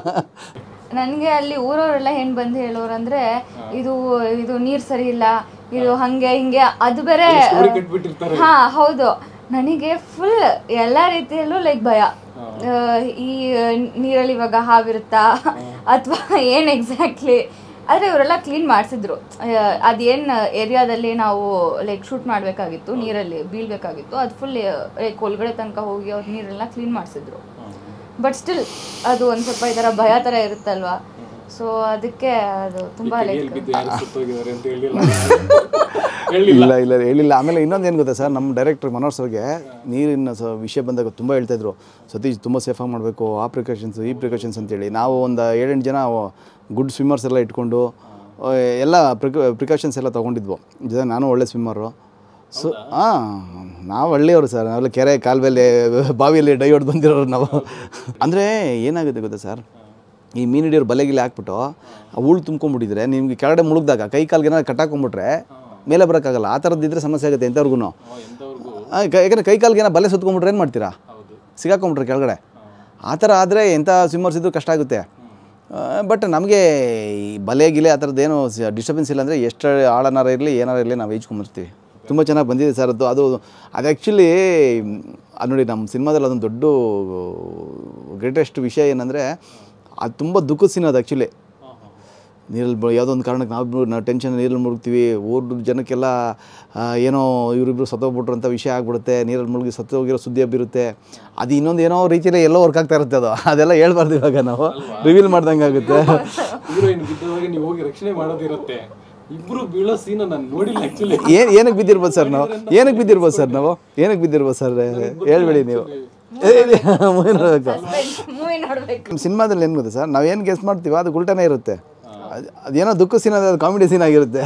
ನನಗೆ ಅಲ್ಲಿ ಊರವರೆಲ್ಲ ಏನು ಬಂದು ಹೇಳೋರಂದ್ರೆ ಇದು ಇದು ನೀರು ಸರಿ ಇಲ್ಲ ಇದು ಹಂಗೆ ಹಿಂಗೆ ಅದು ಬೇರೆ ಸ್ಟೋರಿ ಕಟ್ಬಿಟ್ಟಿರ್ತಾರೆ ಹಾ ಹೌದು ನನಗೆ ಫುಲ್ ಎಲ್ಲ ರೀತಿಯಲ್ಲೂ ಲೈಕ್ ಭಯ ಆ, ಈ ನೀರಲ್ಲಿ ಇವಾಗ ಹಾವಿರುತ್ತಾ ಅಥವಾ ಏನು ಎಕ್ಸಾಕ್ಟ್ಲಿ ಆದರೆ ಇವರೆಲ್ಲ ಕ್ಲೀನ್ ಮಾಡಿಸಿದ್ರು ಅದೇನು ಏರಿಯಾದಲ್ಲಿ ನಾವು ಲೈಕ್ ಶೂಟ್ ಮಾಡಬೇಕಾಗಿತ್ತು ನೀರಲ್ಲಿ ಬೀಳ್ಬೇಕಾಗಿತ್ತು ಅದು ಫುಲ್ ಲೈಕ್ ಒಳಗಡೆ ತನಕ ಹೋಗಿ ಅವ್ರು ನೀರೆಲ್ಲ ಕ್ಲೀನ್ ಮಾಡಿಸಿದ್ರು ಬಟ್ ಸ್ಟಿಲ್ ಅದು ಒಂದು ಸ್ವಲ್ಪ ಈ ಥರ ಭಯ ಥರ ಇರುತ್ತಲ್ವಾ ಸೊ ಅದಕ್ಕೆ ಅದು ತುಂಬ ಲೈಕ್ ಎಲ್ಲಿ ಬಿದ್ದು ಯಾರು ಸುತ್ತೋಗಿದ್ದಾರೆ ಅಂತ ಹೇಳಿಲ್ಲ ಹೇಳಿಲ್ಲ ಇಲ್ಲ ಇಲ್ಲ ಹೇಳಿಲ್ಲ ಆಮೇಲೆ ಇನ್ನೊಂದು ಏನು ಗೊತ್ತಾ ಸರ್ ನಮ್ಮ ಡೈರೆಕ್ಟರ್ ಮನೋಹರ್ ಸರ್ಗೆ ನೀರಿನ ಸ ವಿಷಯ ಬಂದಾಗ ತುಂಬ ಹೇಳ್ತಾ ಇದ್ರು ಸತೀಶ್ ತುಂಬ ಸೇಫಾಗಿ ಮಾಡಬೇಕು ಆ ಪ್ರಿಕಾಷನ್ಸ್ ಈ ಪ್ರಿಕಾಷನ್ಸ್ ಅಂತೇಳಿ ನಾವು ಒಂದು ಏಳೆಂಟು ಜನ ಗುಡ್ ಸ್ವಿಮ್ಮರ್ಸ್ ಎಲ್ಲ ಇಟ್ಕೊಂಡು ಆ, ಎಲ್ಲ ಪ್ರಿಕ ಪ್ರಿಕಾಷನ್ಸ್ ಎಲ್ಲ ತೊಗೊಂಡಿದ್ವು ಜೊತೆ ನಾನು ಒಳ್ಳೆ ಸ್ವಿಮ್ಮರು ಸೊ ಹಾಂ ನಾವು ಹಳ್ಳಿಯವರು ಸರ್ ನಾವೆಲ್ಲ ಕೆರೆ ಕಾಲುವೆಲ್ಲಿ ಬಾವಿಯಲ್ಲಿ ಡೈ ಹೊಡೆದು ಬಂದಿರೋರು ನಾವು ಅಂದರೆ ಏನಾಗುತ್ತೆ ಗೊತ್ತಾ ಸರ್ ಈ ಮೀನು ಹಿಡಿಯೋರು ಬಲೆಗಿಲೆ ಹಾಕ್ಬಿಟ್ಟು ಆ ಉಳು ತುಂಬ್ಕೊಂಡ್ಬಿಟ್ಟಿದ್ರೆ ನಿಮ್ಗೆ ಕೆಳಗಡೆ ಮುಳುಗ್ದಾಗ ಕೈ ಕಾಲ್ಗೆ ಏನಾದ್ರು ಕಟ್ಟಾಕೊಂಡ್ಬಿಟ್ರೆ ಮೇಲೆ ಬರೋಕ್ಕಾಗಲ್ಲ ಆ ಥರದ್ದಿದ್ರೆ ಸಮಸ್ಯೆ ಆಗುತ್ತೆ ಎಂಥವ್ರಿಗೂ ಎಂಥವ್ರಿಗೂ ಯಾಕಂದ್ರೆ ಕೈ ಕಾಲ್ಗೆ ಏನೋ ಬಲೆ ಸುತ್ಕೊಂಡ್ಬಿಟ್ರೆ ಏನು ಮಾಡ್ತೀರಾ ಹೌದು ಸಿಗಾಕೊಂಬಿಟ್ರೆ ಕೆಳಗಡೆ ಆ ಥರ ಆದರೆ ಎಂಥ ಸ್ವಿಮ್ಮರ್ಸ್ ಇದ್ರೂ ಕಷ್ಟ ಆಗುತ್ತೆ ಬಟ್ ನಮಗೆ ಈ ಬಲೆ ಗಿಲೆ ಆ ಥರದ್ದೇನು ಡಿಸ್ಟರ್ಬೆನ್ಸ್ ಇಲ್ಲ ಅಂದರೆ ಎಷ್ಟು ಆಳನಾರ ಇರಲಿ ಏನಾರ ಇರಲಿ ನಾವು ಈಜ್ಕೊಂಬರ್ತೀವಿ ತುಂಬ ಚೆನ್ನಾಗಿ ಬಂದಿದೆ ಸರ್ ಅದು ಅದು ಅದು ಆ್ಯಕ್ಚುಲಿ ಅದು ನೋಡಿ ನಮ್ಮ ಸಿನಿಮಾದಲ್ಲಿ ಅದೊಂದು ದೊಡ್ಡ ಗ್ರೇಟೆಸ್ಟ್ ವಿಷಯ ಏನಂದರೆ ಅದು ತುಂಬ ದುಃಖದ ಸೀನ್ ಅದು ಆ್ಯಕ್ಚುಲಿ ನೀರಲ್ಲಿ ಬ ಯಾವುದೋ ಒಂದು ಕಾರಣಕ್ಕೆ ನಾವು ನಾವು ಟೆನ್ಷನ್ ನೀರಲ್ಲಿ ಮುಳುಗ್ತೀವಿ ಊರ ಜನಕ್ಕೆಲ್ಲ ಆ, ಏನೋ ಇವರಿಬ್ಬರು ಸತ್ತೋಗ್ಬಿಟ್ರು ಅಂತ ವಿಷಯ ಆಗ್ಬಿಡುತ್ತೆ ನೀರಲ್ಲಿ ಮುಳುಗಿ ಸತ್ತೋಗಿರೋ ಸುದ್ದಿ ಹಬ್ಬಿರುತ್ತೆ ಅದು ಇನ್ನೊಂದು ಏನೋ ರೀತಿಯಲ್ಲಿ ಎಲ್ಲೋ ವರ್ಕ್ ಆಗ್ತಾ ಇರುತ್ತೆ ಅದು ಅದೆಲ್ಲ ಹೇಳ್ಬಾರ್ದು ಇವಾಗ ನಾವು ರಿವೀಲ್ ಮಾಡ್ದಂಗೆ ಆಗುತ್ತೆ ಹೀರೋಯಿನ್ ಬಿದ್ದವಾಗ ನೀವು ಹೋಗಿ ರಕ್ಷಣೆ ಮಾಡೋದಿರುತ್ತೆ ಇಬ್ರು ಬೀಳೋ ಸೀನ್ ನಾನು ನೋಡಿಲ್ಲ ಆಕ್ಚುಲಿ ಏನು ಏನಕ್ಕೆ ಬಿದ್ದಿರ್ಬೋದು ಸರ್ ನಾವು ಏನಕ್ಕೆ ಬಿದ್ದಿರ್ಬೋದು ಸರ್ ನಾವು ಏನಕ್ಕೆ ಬಿದ್ದಿರ್ಬೋದು ಸರ್ ಹೇಳ್ಬೇಡಿ ನೀವು ಮೂವಿ ನೋಡಬೇಕು ಮೂವಿ ನೋಡಬೇಕು ನಮ್ಮ ಸಿನಿಮಾದಲ್ಲಿ ಏನು ಗೊತ್ತಾ ಸರ್ ನಾವು ಏನು ಗೆಸ್ ಮಾಡ್ತೀವೋ ಅದು ಉಲ್ಟಾನೇ ಇರುತ್ತೆ ಅದು ಅದೇನೋ ದುಃಖ ಸೀನ್ ಅದು ಕಾಮಿಡಿ ಸೀನ್ ಆಗಿರುತ್ತೆ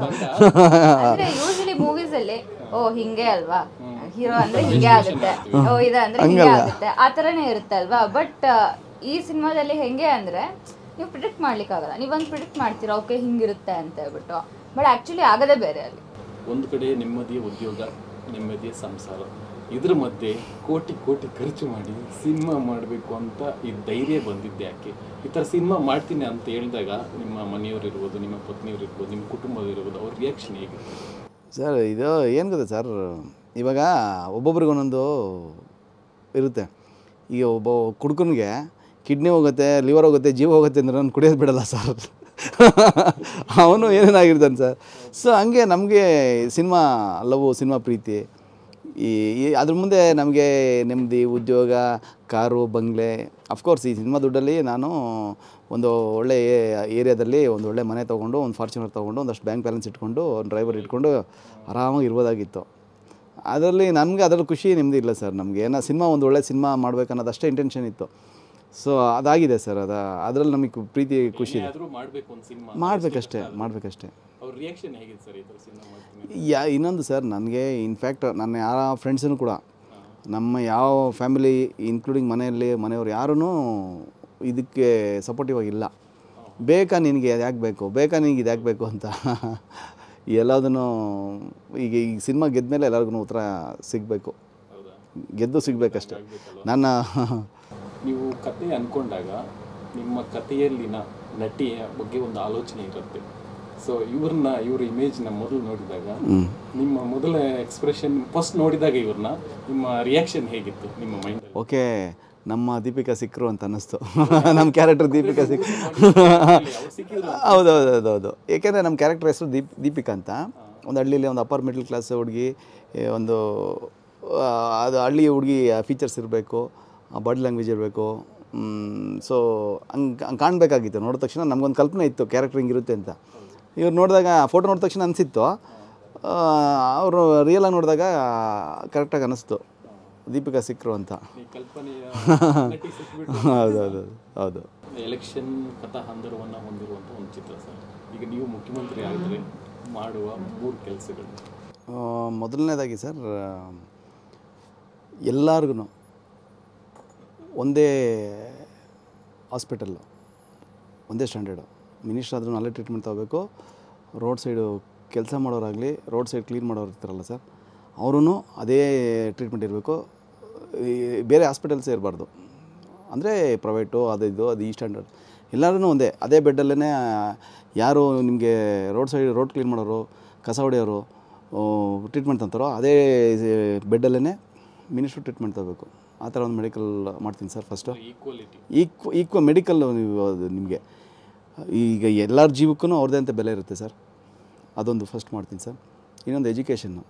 ಅಂದ್ರೆ ಯೂಶಲಿ ಮೂವೀಸ್ ಅಲ್ಲಿ ಓ ಹಿಂಗೆ ಅಲ್ವಾ ಹೀರೋ ಅಂದ್ರೆ ಹಿಂಗೆ ಆಗುತ್ತೆ ಓ ಇದೆ ಅಂದ್ರೆ ಹಿಂಗೆ ಆಗುತ್ತೆ ಆ ತರನೇ ಇರುತ್ತೆ ಅಲ್ವಾ ಬಟ್ ಈ ಸಿನಿಮಾದಲ್ಲಿ ಹೆಂಗೆ ಅಂದ್ರೆ ನೀವು ಪ್ರಿಡಿಕ್ಟ್ ಮಾಡ್ಲಿಕ್ಕಾಗಲ್ಲ ನೀವೊಂದು ಪ್ರಿಡಿಕ್ಟ್ ಮಾಡ್ತೀರಾ ಓಕೆ ಹಿಂಗಿರುತ್ತೆ ಅಂತ ಹೇಳ್ಬಿಟ್ಟು ಬಟ್ ಆಕ್ಚುಲಿ ಆಗದೇ ಬೇರೆ ಅಲ್ಲಿ ಒಂದು ಕಡೆ ನೆಮ್ಮದಿಯ ಉದ್ಯೋಗ ನೆಮ್ಮದಿಯ ಸಂಸಾರ ಇದ್ರ ಮಧ್ಯೆ ಕೋಟಿ ಕೋಟಿ ಖರ್ಚು ಮಾಡಿ ಸಿನಿಮಾ ಮಾಡಬೇಕು ಅಂತ ಈ ಧೈರ್ಯ ಬಂದಿದ್ದೆ ಯಾಕೆ ಈ ಥರ ಸಿನಿಮಾ ಮಾಡ್ತೀನಿ ಅಂತ ಹೇಳಿದಾಗ ನಿಮ್ಮ ಮನೆಯವರು ಇರ್ಬೋದು ನಿಮ್ಮ ಪತ್ನಿಯವರು ಇರ್ಬೋದು ನಿಮ್ಮ ಕುಟುಂಬದವ್ರು ಅವ್ರ ರಿಯಾಕ್ಷನ್ ಹೇಗಿತ್ತು ಸರ್ ಇದು ಏನು ಗೊತ್ತಾ ಸರ್ ಇವಾಗ ಒಬ್ಬೊಬ್ರಿಗೆ ಒಂದೊಂದು ಇರುತ್ತೆ ಈಗ ಒಬ್ಬ ಕುಡ್ಕನಿಗೆ ಕಿಡ್ನಿ ಹೋಗುತ್ತೆ ಲಿವರ್ ಹೋಗುತ್ತೆ ಜೀವ ಹೋಗುತ್ತೆ ಅಂದ್ರೆ ನಾನು ಕುಡಿಯೋದು ಬಿಡಲ್ಲ ಸರ್ ಅವನು ಏನೇನಾಗಿರ್ತಾನೆ ಸರ್ ಸೊ ಹಂಗೆ ನಮಗೆ ಸಿನಿಮಾ ಲವ್ ಸಿನಿಮಾ ಪ್ರೀತಿ ಈ ಈ- ಅದ್ರ ಮುಂದೆ ನಮಗೆ ನೆಮ್ಮದಿ ಉದ್ಯೋಗ ಕಾರು ಬಂಗ್ಲೆ ಅಫ್ಕೋರ್ಸ್ ಈ ಸಿನಿಮಾ ದುಡ್ಡಲ್ಲಿ ನಾನು ಒಂದು ಒಳ್ಳೆ ಏರಿಯಾದಲ್ಲಿ ಒಂದು ಒಳ್ಳೆ ಮನೆ ತೊಗೊಂಡು ಒಂದು ಫಾರ್ಚುನರ್ ತೊಗೊಂಡು ಒಂದಷ್ಟು ಬ್ಯಾಂಕ್ ಬ್ಯಾಲೆನ್ಸ್ ಇಟ್ಕೊಂಡು ಒಂದು ಡ್ರೈವರ್ ಇಟ್ಕೊಂಡು ಆರಾಮಾಗಿ ಇರ್ಬೋದಾಗಿತ್ತು ಅದರಲ್ಲಿ ನನಗೆ ಅದರಲ್ಲಿ ಖುಷಿ ನೆಮ್ಮದಿ ಇಲ್ಲ ಸರ್ ನಮಗೆ ಏನೋ ಸಿನಿಮಾ ಒಂದು ಒಳ್ಳೆ ಸಿನಿಮಾ ಮಾಡ್ಬೇಕು ಅನ್ನೋದು ಅಷ್ಟೇ ಇಂಟೆನ್ಷನ್ ಇತ್ತು ಸೊ ಅದಾಗಿದೆ ಸರ್ ಅದು ಅದರಲ್ಲಿ ನಮಗೆ ಪ್ರೀತಿ ಖುಷಿ ಇದೆ ಆದರೂ ಮಾಡಬೇಕು ಒಂದು ಸಿನಿಮಾ ಮಾಡಬೇಕಷ್ಟೇ ಮಾಡಬೇಕಷ್ಟೇ ಅವ್ರ ರಿಯಾಕ್ಷನ್ ಹೇಗಿದೆ ಸರ್ ಈ ಥರ ಸಿನಿಮಾ ಮಾಡ್ತೀನಿ ಯಾ ಇನ್ನೊಂದು ಸರ್ ನನಗೆ ಇನ್ಫ್ಯಾಕ್ಟ್ ನನ್ನ ಯಾರ ಫ್ರೆಂಡ್ಸನ್ನು ಕೂಡ ನಮ್ಮ ಯಾವ ಫ್ಯಾಮಿಲಿ ಇನ್ಕ್ಲೂಡಿಂಗ್ ಮನೆಯಲ್ಲಿ ಮನೆಯವ್ರು ಯಾರೂ ಇದಕ್ಕೆ ಸಪೋರ್ಟಿವ್ ಆಗಿಲ್ಲ ಬೇಕಾ ನಿನಗೆ ಅದು ಯಾಕೆ ಬೇಕು ಬೇಕಾ ನಿನಗೆ ಇದು ಯಾಕೆ ಬೇಕು ಅಂತ ಎಲ್ಲದನ್ನು ಈಗ ಈ ಸಿನಿಮಾ ಗೆದ್ಮೇಲೆ ಎಲ್ಲರಿಗೂ ಉತ್ತರ ಸಿಗಬೇಕು ಹೌದಾ ಗೆದ್ದು ಸಿಗಬೇಕಷ್ಟೆ ನನ್ನ ನೀವು ಕತೆ ಅನ್ಕೊಂಡಾಗ ನಿಮ್ಮ ಕಥೆಯಲ್ಲಿನ ನಟಿಯ ಬಗ್ಗೆ ಒಂದು ಆಲೋಚನೆ ಇರುತ್ತೆ ಸೊ ಇವ್ರನ್ನ ಇವ್ರ ಇಮೇಜ್ನ ಮೊದಲು ನೋಡಿದಾಗ ನಿಮ್ಮ ಮೊದಲ ಎಕ್ಸ್ಪ್ರೆಷನ್ ಫಸ್ಟ್ ನೋಡಿದಾಗ ಇವ್ರನ್ನ ನಿಮ್ಮ ರಿಯಾಕ್ಷನ್ ಹೇಗಿತ್ತು ನಿಮ್ಮ ಮೈಂಡಲ್ಲಿ ಓಕೆ ನಮ್ಮ ದೀಪಿಕಾ ಸಿಕ್ಕರು ಅಂತ ಅನ್ನಿಸ್ತು ನಮ್ಮ ಕ್ಯಾರೆಕ್ಟರ್ ದೀಪಿಕಾ ಸಿಕ್ ಹೌದು ಹೌದು ಹೌದು ಹೌದು ಏಕೆಂದರೆ ನಮ್ಮ ಕ್ಯಾರೆಕ್ಟರ್ ಹೆಸರು ದೀಪ್ ದೀಪಿಕಾ ಅಂತ ಒಂದು ಹಳ್ಳಿಲಿ ಒಂದು ಅಪ್ಪರ್ ಮಿಡ್ಲ್ ಕ್ಲಾಸ್ ಹುಡುಗಿ ಏ, ಒಂದು ಆ, ಅದು ಹಳ್ಳಿ ಹುಡುಗಿ ಫೀಚರ್ಸ್ ಇರಬೇಕು ಬಾಡಿ ಲ್ಯಾಂಗ್ವೇಜ್ ಇರಬೇಕು ಸೊ ಹಂಗೆ ಹಂಗೆ ಕಾಣಬೇಕಾಗಿತ್ತು ನೋಡಿದ ತಕ್ಷಣ ನಮಗೊಂದು ಕಲ್ಪನೆ ಇತ್ತು ಕ್ಯಾರೆಕ್ಟರ್ ಹಿಂಗಿರುತ್ತೆ ಅಂತ ಇವ್ರು ನೋಡಿದಾಗ ಫೋಟೋ ನೋಡಿದ ತಕ್ಷಣ ಅನಿಸಿತ್ತು ಅವರು ರಿಯಲಾಗಿ ನೋಡಿದಾಗ ಕರೆಕ್ಟಾಗಿ ಅನ್ನಿಸ್ತು ದೀಪಿಕಾ ಸಿಕ್ಕರು ಅಂತ ಈ ಕಲ್ಪನೆಯ ನಟಿ ಸಿಕ್ಬಿಟ್ಟು ಹೌದು ಹೌದು ಹೌದು ಎಲೆಕ್ಷನ್ ಕಥಾ ಹಂದರವನ್ನು ಹೊಂದಿರುವಂಥ ಒಂದು ಚಿತ್ರ ಸರ್ ಈಗ ನೀವು ಮುಖ್ಯಮಂತ್ರಿ ಆಗಿದ್ರೆ ಮಾಡುವ ಮೂರು ಕೆಲಸಗಳು ಆ, ಮೊದಲನೇದಾಗಿ ಸರ್ ಎಲ್ಲರಿಗೂ ಒಂದೇ ಹಾಸ್ಪಿಟಲ್ಲು ಒಂದೇ ಸ್ಟ್ಯಾಂಡರ್ಡು ಮಿನಿಸ್ಟರ್ ಆದ್ರೂ ಅಲ್ಲೇ ಟ್ರೀಟ್ಮೆಂಟ್ ತಗೋಬೇಕು ರೋಡ್ ಸೈಡು ಕೆಲಸ ಮಾಡೋರಾಗಲಿ ರೋಡ್ ಸೈಡ್ ಕ್ಲೀನ್ ಮಾಡೋರು ಇರ್ತಾರಲ್ಲ ಸರ್ ಅವರೂ ಅದೇ ಟ್ರೀಟ್ಮೆಂಟ್ ಇರಬೇಕು ಬೇರೆ ಹಾಸ್ಪಿಟಲ್ಸೇ ಇರಬಾರ್ದು ಅಂದರೆ ಪ್ರೈವೇಟು ಅದು ಇದು ಅದು ಈ ಸ್ಟ್ಯಾಂಡರ್ಡ್ ಎಲ್ಲರೂ ಒಂದೇ ಅದೇ ಬೆಡ್ಡಲ್ಲೇ ಯಾರು ನಿಮಗೆ ರೋಡ್ ಸೈಡ್ ರೋಡ್ ಕ್ಲೀನ್ ಮಾಡೋರು ಕಸ ಹೊಡೆಯೋರು ಟ್ರೀಟ್ಮೆಂಟ್ ತಂತಾರೋ ಅದೇ ಬೆಡ್ಡಲ್ಲೇ ಮಿನಿಸ್ಟ್ರು ಟ್ರೀಟ್ಮೆಂಟ್ ತಗೋಬೇಕು ಆ ಥರ ಒಂದು ಮೆಡಿಕಲ್ ಮಾಡ್ತೀನಿ ಸರ್ ಫಸ್ಟು ಈಕ್ವಾಲಿಟಿ ಈಕ್ವ ಈಕ್ವ ಮೆಡಿಕಲ್ ನೀವು ಅದು ನಿಮಗೆ ಈಗ ಎಲ್ಲರ ಜೀವಕ್ಕೂ ಅವ್ರದ್ದೇ ಅಂತ ಬೆಲೆ ಇರುತ್ತೆ ಸರ್ ಅದೊಂದು ಫಸ್ಟ್ ಮಾಡ್ತೀನಿ ಸರ್ ಇನ್ನೊಂದು ಎಜುಕೇಷನ್ನು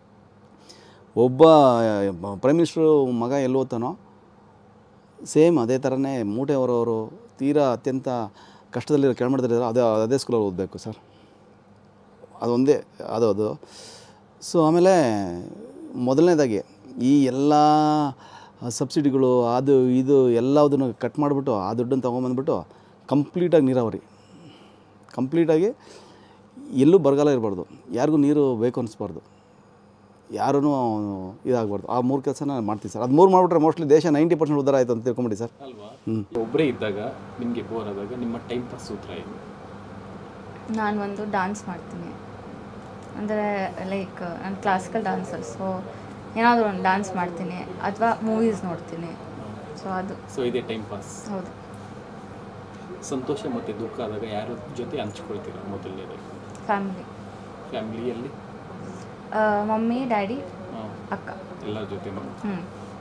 ಒಬ್ಬ ಪ್ರೈಮ್ ಮಿನಿಸ್ಟ್ರು ಮಗ ಎಲ್ಲಿ ಓದ್ತಾನೋ ಸೇಮ್ ಅದೇ ಥರನೇ ಮೂಟೆ ಹೊರವರು ತೀರಾ ಅತ್ಯಂತ ಕಷ್ಟದಲ್ಲಿರೋ ಕೆಳಮಟ್ಟದಲ್ಲಿರೋ ಅದೇ ಅದೇ ಸ್ಕೂಲಲ್ಲಿ ಓದಬೇಕು ಸರ್ ಅದೊಂದೇ ಅದು ಅದು ಸೊ ಆಮೇಲೆ ಮೊದಲನೇದಾಗಿ ಈ ಎಲ್ಲ ಸಬ್ಸಿಡಿಗಳು ಅದು ಇದು ಎಲ್ಲದನ್ನು ಕಟ್ ಮಾಡಿಬಿಟ್ಟು ಆ ದುಡ್ಡನ್ನು ತೊಗೊಂಬಂದ್ಬಿಟ್ಟು ಕಂಪ್ಲೀಟಾಗಿ ನೀರಾವರಿ ಕಂಪ್ಲೀಟಾಗಿ ಎಲ್ಲೂ ಬರಗಾಲ ಇರಬಾರ್ದು ಯಾರಿಗೂ ನೀರು ಬೇಕು ಅನಿಸ್ಬಾರ್ದು ಯಾರೂ ಇದಾಗಬಾರ್ದು ಆ ಮೂರು ಕೆಲಸ ನಾನು ಮಾಡ್ತೀನಿ ಸರ್ ಅದು ಮೂರು ಮಾಡಿಬಿಟ್ರೆ ಮೋಸ್ಟ್ಲಿ ದೇಶ ನೈಂಟಿ ಪರ್ಸೆಂಟ್ ಉದ್ದಾರ ಆಯಿತು ಅಂತ ತಿಳ್ಕೊಂಬಿಡಿ ಸರ್ ಅಲ್ವಾ ಒಬ್ಬರೇ ಇದ್ದಾಗ ನಿಮಗೆ ಬೋರ್ ಆದಾಗ ನಿಮ್ಮ ಟೈಮ್ ಪಾಸ್ ಸೂತ್ರ ಏನು ನಾನು ಒಂದು ಡಾನ್ಸ್ ಮಾಡ್ತೀನಿ ಅಂದರೆ ಲೈಕ್ ನಾನು ಕ್ಲಾಸಿಕಲ್ ಡಾನ್ಸರ್ ಸೊ ಏನಾದರೂ ಒಂದು ಡಾನ್ಸ್ ಮಾಡ್ತೀನಿ ಅಥವಾ ಮೂವೀಸ್ ನೋಡ್ತೀನಿ ಸೊ ಅದು ಸೊ ಇದೇ ಟೈಮ್ ಪಾಸ್ ಹೌದು ಸಂತೋಷ ಮತ್ತು ದುಃಖ ಆದಾಗ ಯಾರ ಜೊತೆ ಹಂಚ್ಕೊಳ್ತೀರ ಮೊದಲನೇದಾಗಿ ಫ್ಯಾಮಿಲಿ ಫ್ಯಾಮಿಲಿಯಲ್ಲಿ ಮಮ್ಮಿ ಡ್ಯಾಡಿ ಹಾಂ ಅಕ್ಕ ಎಲ್ಲರ ಜೊತೆನೂ ಹ್ಞೂ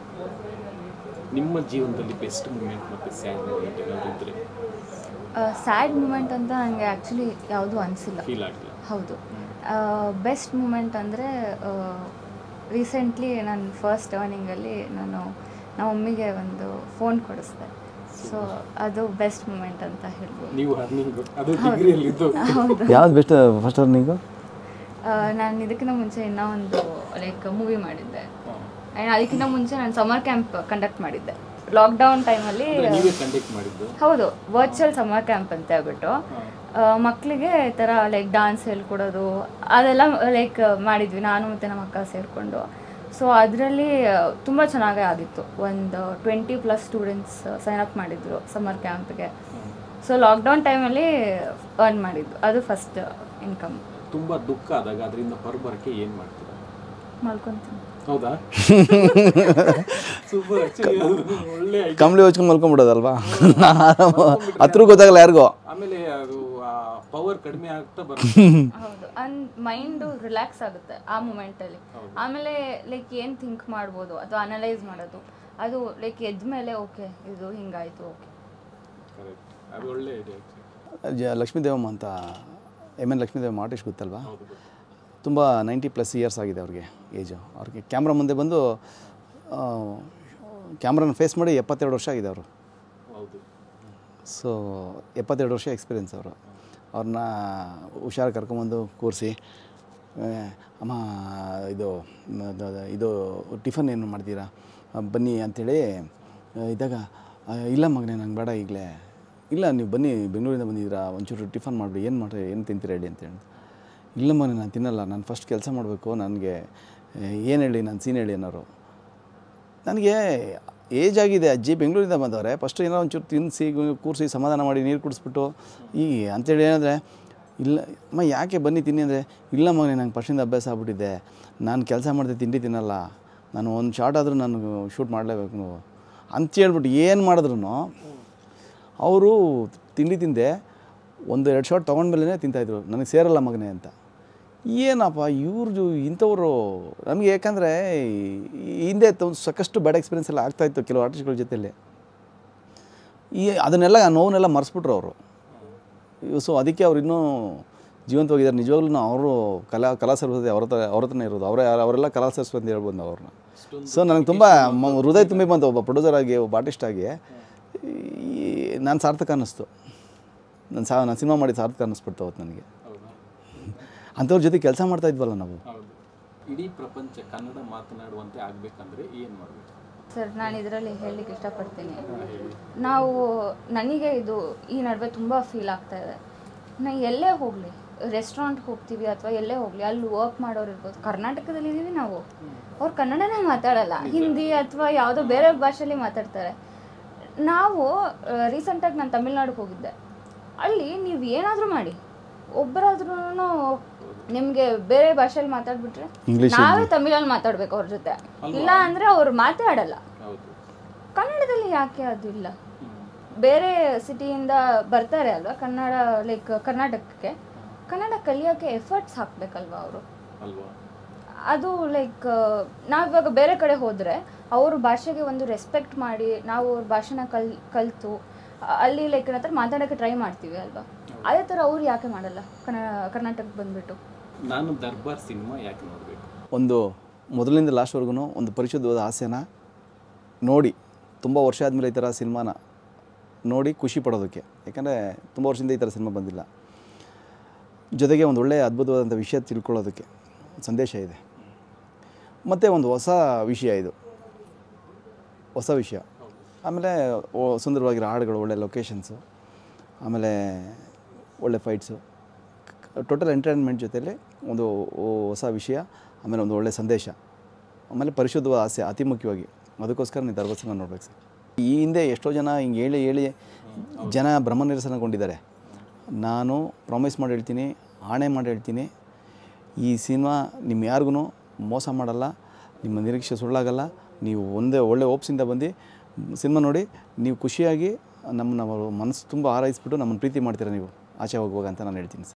ನಿಮ್ಮ ಜೀವನದಲ್ಲಿ ಬೆಸ್ಟ್ ಮೂಮೆಂಟ್ ಮತ್ತು ಸ್ಯಾಡ್ ಮೂಮೆಂಟ್ ಏನಾದರೂ ಇದ್ದರೆ ಸ್ಯಾಡ್ ಮೂಮೆಂಟ್ ಅಂತ ನನಗೆ ಆ್ಯಕ್ಚುಲಿ ಯಾವುದೂ ಅನಿಸಿಲ್ಲ ಫೀಲ್ ಆಗಲಿಲ್ಲ ಹೌದು ಬೆಸ್ಟ್ ಮೂಮೆಂಟ್ ಅಂದರೆ ರೀಸೆಂಟ್ಲಿ ನಾನು ಫಸ್ಟ್ ಟರ್ನಿಂಗಲ್ಲಿ ನಾನು ನಮ್ಮ ಮಮ್ಮಿಗೆ ಒಂದು ಫೋನ್ ಕೊಡಿಸ್ದೆ ಸೊ ಅದು ಬೆಸ್ಟ್ ಮೂಮೆಂಟ್ ಅಂತ ಹೇಳ್ಬೋದು ನೀವು ಅರ್ನಿಂಗ್ ಅದು ಡಿಗ್ರಿಯಲ್ಲಿದ್ದು ಯಾವ್ದು ಬೆಸ್ಟ್ ಫಸ್ಟ್ ನೀವು ನಾನು ಇದಕ್ಕಿಂತ ಮುಂಚೆ ಇನ್ನೂ ಒಂದು ಲೈಕ್ ಮೂವಿ ಮಾಡಿದ್ದೆ ಆ್ಯಂಡ್ ಅದಕ್ಕಿಂತ ಮುಂಚೆ ನಾನು ಸಮರ್ ಕ್ಯಾಂಪ್ ಕಂಡಕ್ಟ್ ಮಾಡಿದ್ದೆ ಲಾಕ್ಡೌನ್ ಟೈಮಲ್ಲಿ ನೀವೇ ಕಂಡಕ್ಟ್ ಮಾಡಿದ್ದು ಹೌದು ವರ್ಚುವಲ್ ಸಮರ್ ಕ್ಯಾಂಪ್ ಅಂತ ಹೇಳ್ಬಿಟ್ಟು ಮಕ್ಕಳಿಗೆ ಈ ಥರ ಲೈಕ್ ಡಾನ್ಸ್ ಹೇಳ್ಕೊಡೋದು ಅದೆಲ್ಲ ಲೈಕ್ ಮಾಡಿದ್ವಿ ನಾನು ಮತ್ತು ನಮ್ಮ ಅಕ್ಕ ಸೇರಿಕೊಂಡು ಸೊ ಅದರಲ್ಲಿ ತುಂಬ ಚೆನ್ನಾಗೇ ಆಗಿತ್ತು ಒಂದು twenty plus students sign up ಮಾಡಿದ್ರು ಸಮರ್ ಕ್ಯಾಂಪ್ಗೆ ಸೊ ಲಾಕ್ಡೌನ್ ಟೈಮಲ್ಲಿ ಅರ್ನ್ ಮಾಡಿದ್ದು ಅದು ಫಸ್ಟ್ ಇನ್ಕಮ್ ತುಂಬ ದುಃಖ ಆದಾಗ ಅದರಿಂದ ಹೊರಬರಕ್ಕೆ ಏನು ಮಾಡ್ತೀರಾ ಮಾಡ್ಕೊತೀನಿ ಹೌದಾ ಸೂಪರ್ ಆಕ್ಚುಲಿ ಒಳ್ಳೆ idea. ಕಂಬ್ಳಿ ಹೊಚ್ಕೊಂಡು ಮಲ್ಕೊಂಬಿಡೋದಲ್ವಾ ಹತ್ರ ಗೊತ್ತಾಗಲ್ಲ ಯಾರಿಗೂ ಆಮೇಲೆ ಅದು ಪವರ್ ಕಡಿಮೆ ಆಗ್ತಾ ಬರುತ್ತೆ ಹೌದು ಅಂದ್ ಮೈಂಡು ರಿಲ್ಯಾಕ್ಸ್ ಆಗುತ್ತೆ ಆ ಮೂಮೆಂಟಲ್ಲಿ ಆಮೇಲೆ ಲೈಕ್ ಏನು ಥಿಂಕ್ ಮಾಡ್ಬೋದು ಅಥವಾ ಅನಲೈಸ್ ಮಾಡೋದು ಅದು ಲೈಕ್ ಎದ್ದ ಮೇಲೆ ಓಕೆ ಇದು ಹಿಂಗಾಯ್ತು ಓಕೆ ಕರೆಕ್ಟ್ ಅದು ಒಳ್ಳೆ ಐಡಿಯಾ ಜ ಲಕ್ಷ್ಮೀ ದೇವಮ್ಮ ಅಂತ M N Lakshmi Devamma artist ಗೊತ್ತಲ್ವಾ ಹೌದು ಗೊತ್ತು. ತುಂಬ ನೈಂಟಿ ಪ್ಲಸ್ ಇಯರ್ಸ್ ಆಗಿದೆ ಅವ್ರಿಗೆ ಏಜು ಅವ್ರಿಗೆ ಕ್ಯಾಮ್ರಾ ಮುಂದೆ ಬಂದು ಕ್ಯಾಮ್ರಾನ ಫೇಸ್ ಮಾಡಿ ಎಪ್ಪತ್ತೆರಡು ವರ್ಷ ಆಗಿದೆ ಅವರು ಹೌದು ಸೊ ಎಪ್ಪತ್ತೆರಡು ವರ್ಷ ಎಕ್ಸ್ಪೀರಿಯೆನ್ಸ್ ಅವರು ಅವ್ರನ್ನ ಹುಷಾರು ಕರ್ಕೊಂಬಂದು ಕೂರಿಸಿ ಅಮ್ಮ ಇದು ಮ- ದ- ದ- ಇದು ಟಿಫನ್ ಏನು ಮಾಡ್ತೀರಾ ಆ, ಬನ್ನಿ ಅಂಥೇಳಿ ಆ, ಇದ್ದಾಗ ಆ, ಇಲ್ಲ ಮಗನೇ ನಂಗೆ ಬೇಡ ಈಗಲೇ ಇಲ್ಲ ನೀವು ಬನ್ನಿ ಬೆಂಗಳೂರಿಂದ ಬಂದಿದ್ದೀರಾ ಒಂಚೂರು ಟಿಫನ್ ಮಾಡಿಬಿಡಿ ಏನು ಮಾಡ್ರಿ ಏನು ತಿಂತೀರ ಹೇಳಿ ಅಂತ ಹೇಳಿ ಇಲ್ಲ ಮನೆ ನಾನು ತಿನ್ನಲ್ಲ ನಾನು ಫಸ್ಟ್ ಕೆಲಸ ಮಾಡಬೇಕು ನನಗೆ ಏನು ಹೇಳಿ ನಾನು ಸೀನ್ ಹೇಳಿ ಅನ್ನೋರು ನನಗೆ ಏಜ್ ಆಗಿದೆ ಅಜ್ಜಿ ಬೆಂಗಳೂರಿಂದ ಬಂದವ್ರೆ ಫಸ್ಟ್ ಏನೋ ಒಂಚೂರು ತಿನ್ನಿಸಿ ಕೂರಿಸಿ ಸಮಾಧಾನ ಮಾಡಿ ನೀರು ಕುಡಿಸ್ಬಿಟ್ಟು ಈ ಅಂತೇಳಿ ಏನಂದರೆ ಇಲ್ಲ ಅಮ್ಮ ಯಾಕೆ ಬನ್ನಿ ತಿನ್ನಿ ಅಂದರೆ ಇಲ್ಲ ಮಗನೇ ನಂಗೆ ಫಸ್ಟಿಂದ ಅಭ್ಯಾಸ ಆಗ್ಬಿಟ್ಟಿದೆ ನಾನು ಕೆಲಸ ಮಾಡಿದೆ ತಿಂಡಿ ತಿನ್ನಲ್ಲ ನಾನು ಒಂದು ಶಾರ್ಟ್ ಆದರೂ ನಾನು ಶೂಟ್ ಮಾಡಲೇಬೇಕು ನೀವು ಅಂತ ಹೇಳ್ಬಿಟ್ಟು ಏನು ಮಾಡಿದ್ರು ಅವರು ತಿಂಡಿ ತಿಂದೆ ಒಂದು ಎರಡು ಶಾಟ್ ತೊಗೊಂಡ್ಮೇಲೆ ತಿಂತಾಯಿದ್ರು ನನಗೆ ಸೇರಲ್ಲ ಮಗನೇ ಅಂತ ಏನಪ್ಪ ಇವ್ರದ್ದು ಇಂಥವ್ರು ನಮಗೆ ಯಾಕಂದರೆ ಹಿಂದೆ ತ- ಸಾಕಷ್ಟು ಬ್ಯಾಡ್ ಎಕ್ಸ್ಪೀರಿಯನ್ಸ್ ಎಲ್ಲ ಆಗ್ತಾಯಿತ್ತು ಕೆಲವು ಆರ್ಟಿಸ್ಟ್ಗಳ ಜೊತೆಲಿ ಈ ಅದನ್ನೆಲ್ಲ ಆ ನೋವನ್ನೆಲ್ಲ ಮರೆಸ್ಬಿಟ್ರು ಅವರು ಸೊ ಅದಕ್ಕೆ ಅವ್ರು ಇನ್ನೂ ಜೀವಂತವಾಗಿದ್ದಾರೆ ನಿಜವಾಗ್ಲೂ ಅವರು ಕಲಾ ಕಲಾ ಸರಸ್ವತಿ ಅವ್ರ ಹತ್ರ ಅವ್ರ ಹತ್ರನೇ ಇರೋದು ಅವರೇ ಅವರೆಲ್ಲ ಕಲಾ ಸರಸ್ವತಿ ಅಂತ ಹೇಳ್ಬೋದು ನಾವು ಅವ್ರನ್ನ ಸೊ ನನಗೆ ತುಂಬ ಮ- ಹೃದಯ ತುಂಬಿ ಬಂತು ಒಬ್ಬ ಪ್ರೊಡ್ಯೂಸರ್ ಆಗಿ ಒಬ್ಬ ಆರ್ಟಿಸ್ಟ್ ಆಗಿ ನಾನು ಸಾರ್ಥಕ ಅನ್ನಿಸ್ತು ನಾನು ಸಾ ನಾನು ಸಿನಿಮಾ ಮಾಡಿ ಸಾರ್ಥಕ ಅನ್ನಿಸ್ಬಿಡ್ತು ಅವತ್ತು ನನಗೆ ಹೌದಾ ಅಂಥವ್ರ ಜೊತೆ ಕೆಲಸ ಮಾಡ್ತಾ ಇದ್ವಲ್ಲ ನಾವು ಹೌದು ಇಡೀ ಪ್ರಪಂಚ ಕನ್ನಡ ಮಾತನಾಡುವಂತೆ ಆಗಬೇಕಂದ್ರೆ ಏನು ಮಾಡಬೇಕು ಸರ್ ನಾನು ಇದರಲ್ಲಿ ಹೇಳಲಿಕ್ಕೆ ಇಷ್ಟಪಡ್ತೀನಿ ನಾವು ನನಗೆ ಇದು ಈ ನಡುವೆ ತುಂಬ ಫೀಲ್ ಆಗ್ತಾ ಇದೆ ನಾ ಎಲ್ಲೇ ಹೋಗಲಿ ರೆಸ್ಟೋರೆಂಟ್ಗೆ ಹೋಗ್ತೀವಿ ಅಥವಾ ಎಲ್ಲೇ ಹೋಗಲಿ ಅಲ್ಲಿ ವರ್ಕ್ ಮಾಡೋರು ಇರ್ಬೋದು ಕರ್ನಾಟಕದಲ್ಲಿ ಇದ್ದೀವಿ ನಾವು ಅವ್ರು ಕನ್ನಡನೇ ಮಾತಾಡಲ್ಲ ಹಿಂದಿ ಅಥವಾ ಯಾವುದೋ ಬೇರೆ ಭಾಷೆಯಲ್ಲಿ ಮಾತಾಡ್ತಾರೆ ನಾವು ರೀಸೆಂಟಾಗಿ ನಾನು ತಮಿಳ್ನಾಡಿಗೆ ಹೋಗಿದ್ದೆ ಅಲ್ಲಿ ನೀವು ಏನಾದರೂ ಮಾಡಿ ಒಬ್ಬರಾದ್ರೂ ನಿಮಗೆ ಬೇರೆ ಭಾಷೆಯಲ್ಲಿ ಮಾತಾಡ್ಬಿಟ್ರೆ English ನಾವೇ ತಮಿಳಲ್ಲಿ ಮಾತಾಡ್ಬೇಕು ಅವ್ರ ಜೊತೆ ಇಲ್ಲ ಅಂದ್ರೆ ಅವ್ರು ಮಾತಾಡಲ್ಲ ಹೌದು ಕನ್ನಡದಲ್ಲಿ ಯಾಕೆ ಅದು ಇಲ್ಲ ಹ್ಮ್. ಬೇರೆ ಸಿಟಿಯಿಂದ ಬರ್ತಾರೆ ಅಲ್ವಾ ಕನ್ನಡ ಲೈಕ್ ಕರ್ನಾಟಕಕ್ಕೆ ಕನ್ನಡ ಕಲಿಯೋಕ್ಕೆ ಎಫರ್ಟ್ಸ್ ಹಾಕ್ಬೇಕಲ್ವಾ ಅವರು ಅಲ್ವಾ ಅದು ಲೈಕ್ ನಾವಿವಾಗ ಬೇರೆ ಕಡೆ ಹೋದರೆ ಅವ್ರ ಭಾಷೆಗೆ ಒಂದು ರೆಸ್ಪೆಕ್ಟ್ ಮಾಡಿ ನಾವು ಅವ್ರ ಭಾಷೆನ ಕಲ್ ಕಲಿತು ಅಲ್ಲಿ ಲೈಕ್ ಏನಂತಾರೆ ಮಾತಾಡೋಕ್ಕೆ ಟ್ರೈ ಮಾಡ್ತೀವಿ ಅಲ್ವಾ ಅದೇ ಥರ ಅವ್ರು ಯಾಕೆ ಮಾಡಲ್ಲ ಕನ್ನಡ ಕರ್ನಾಟಕಕ್ಕೆ ಬಂದ್ಬಿಟ್ಟು ನಾನು ದರ್ಬಾರ್ ಸಿನಿಮಾ ಯಾಕೆ ನೋಡಬೇಕು ಒಂದು ಮೊದಲಿಂದ ಲಾಸ್ಟ್ವರೆಗೂ ಒಂದು ಪರಿಶುದ್ಧವಾದ ಹಾಸ್ಯನ ನೋಡಿ ತುಂಬ ವರ್ಷ ಆದಮೇಲೆ ಈ ಥರ ಸಿನಿಮಾನ ನೋಡಿ ಖುಷಿ ಪಡೋದಕ್ಕೆ ಯಾಕಂದರೆ ತುಂಬ ವರ್ಷದಿಂದ ಈ ಥರ ಸಿನಿಮಾ ಬಂದಿಲ್ಲ ಜೊತೆಗೆ ಒಂದು ಒಳ್ಳೆಯ ಅದ್ಭುತವಾದಂಥ ವಿಷಯ ತಿಳ್ಕೊಳ್ಳೋದಕ್ಕೆ ಸಂದೇಶ ಇದೆ ಮತ್ತು ಒಂದು ಹೊಸ ವಿಷಯ ಇದು ಹೊಸ ವಿಷಯ ಆಮೇಲೆ ಓ- ಸುಂದರವಾಗಿರೋ ಹಾಡುಗಳು ಒಳ್ಳೆ ಲೊಕೇಶನ್ಸು ಆಮೇಲೆ ಒಳ್ಳೆ ಫೈಟ್ಸು ಟೋಟಲ್ ಎಂಟರ್ಟೈನ್ಮೆಂಟ್ ಜೊತೆಲಿ ಒಂದು ಓ- ಹೊಸ ವಿಷಯ ಆಮೇಲೆ ಒಂದು ಒಳ್ಳೆ ಸಂದೇಶ ಆಮೇಲೆ ಪರಿಶುದ್ಧವಾದ ಆಸೆ ಅತಿ ಮುಖ್ಯವಾಗಿ ಅದಕ್ಕೋಸ್ಕರ ನೀವು ದರ್ಬಸ್ಸನ್ನು ನೋಡ್ಬೇಕು ಸರ್ ಈ ಹಿಂದೆ ಎಷ್ಟೋ ಜನ ಹಿಂಗೆ ಹೇಳಿ ಹೇಳಿ ಜನ ಭ್ರಮ ನಿರಸನಗೊಂಡಿದ್ದಾರೆ ನಾನು ಪ್ರಾಮಿಸ್ ಮಾಡಿ ಹೇಳ್ತೀನಿ ಆಣೆ ಮಾಡಿ ಹೇಳ್ತೀನಿ ಈ ಸಿನಿಮಾ ನಿಮ್ಮ ಯಾರಿಗೂ ಮೋಸ ಮಾಡಲ್ಲ ನಿಮ್ಮ ನಿರೀಕ್ಷೆ ಸುಳ್ಳಾಗಲ್ಲ ನೀವು ಒಂದೇ ಒಳ್ಳೆ ಓಪ್ಸಿಂದ ಬಂದು ಸಿನಿಮಾ ನೋಡಿ ನೀವು ಖುಷಿಯಾಗಿ ನಮ್ಮನ್ನ ಮನಸ್ಸು ತುಂಬ ಹಾರೈಸ್ಬಿಟ್ಟು ನಮ್ಮನ್ನು ಪ್ರೀತಿ ಮಾಡ್ತೀರಾ ನೀವು ಆಚೆ ಹೋಗುವಾಗ ಅಂತ ನಾನು ಹೇಳ್ತೀನಿ ಸರ್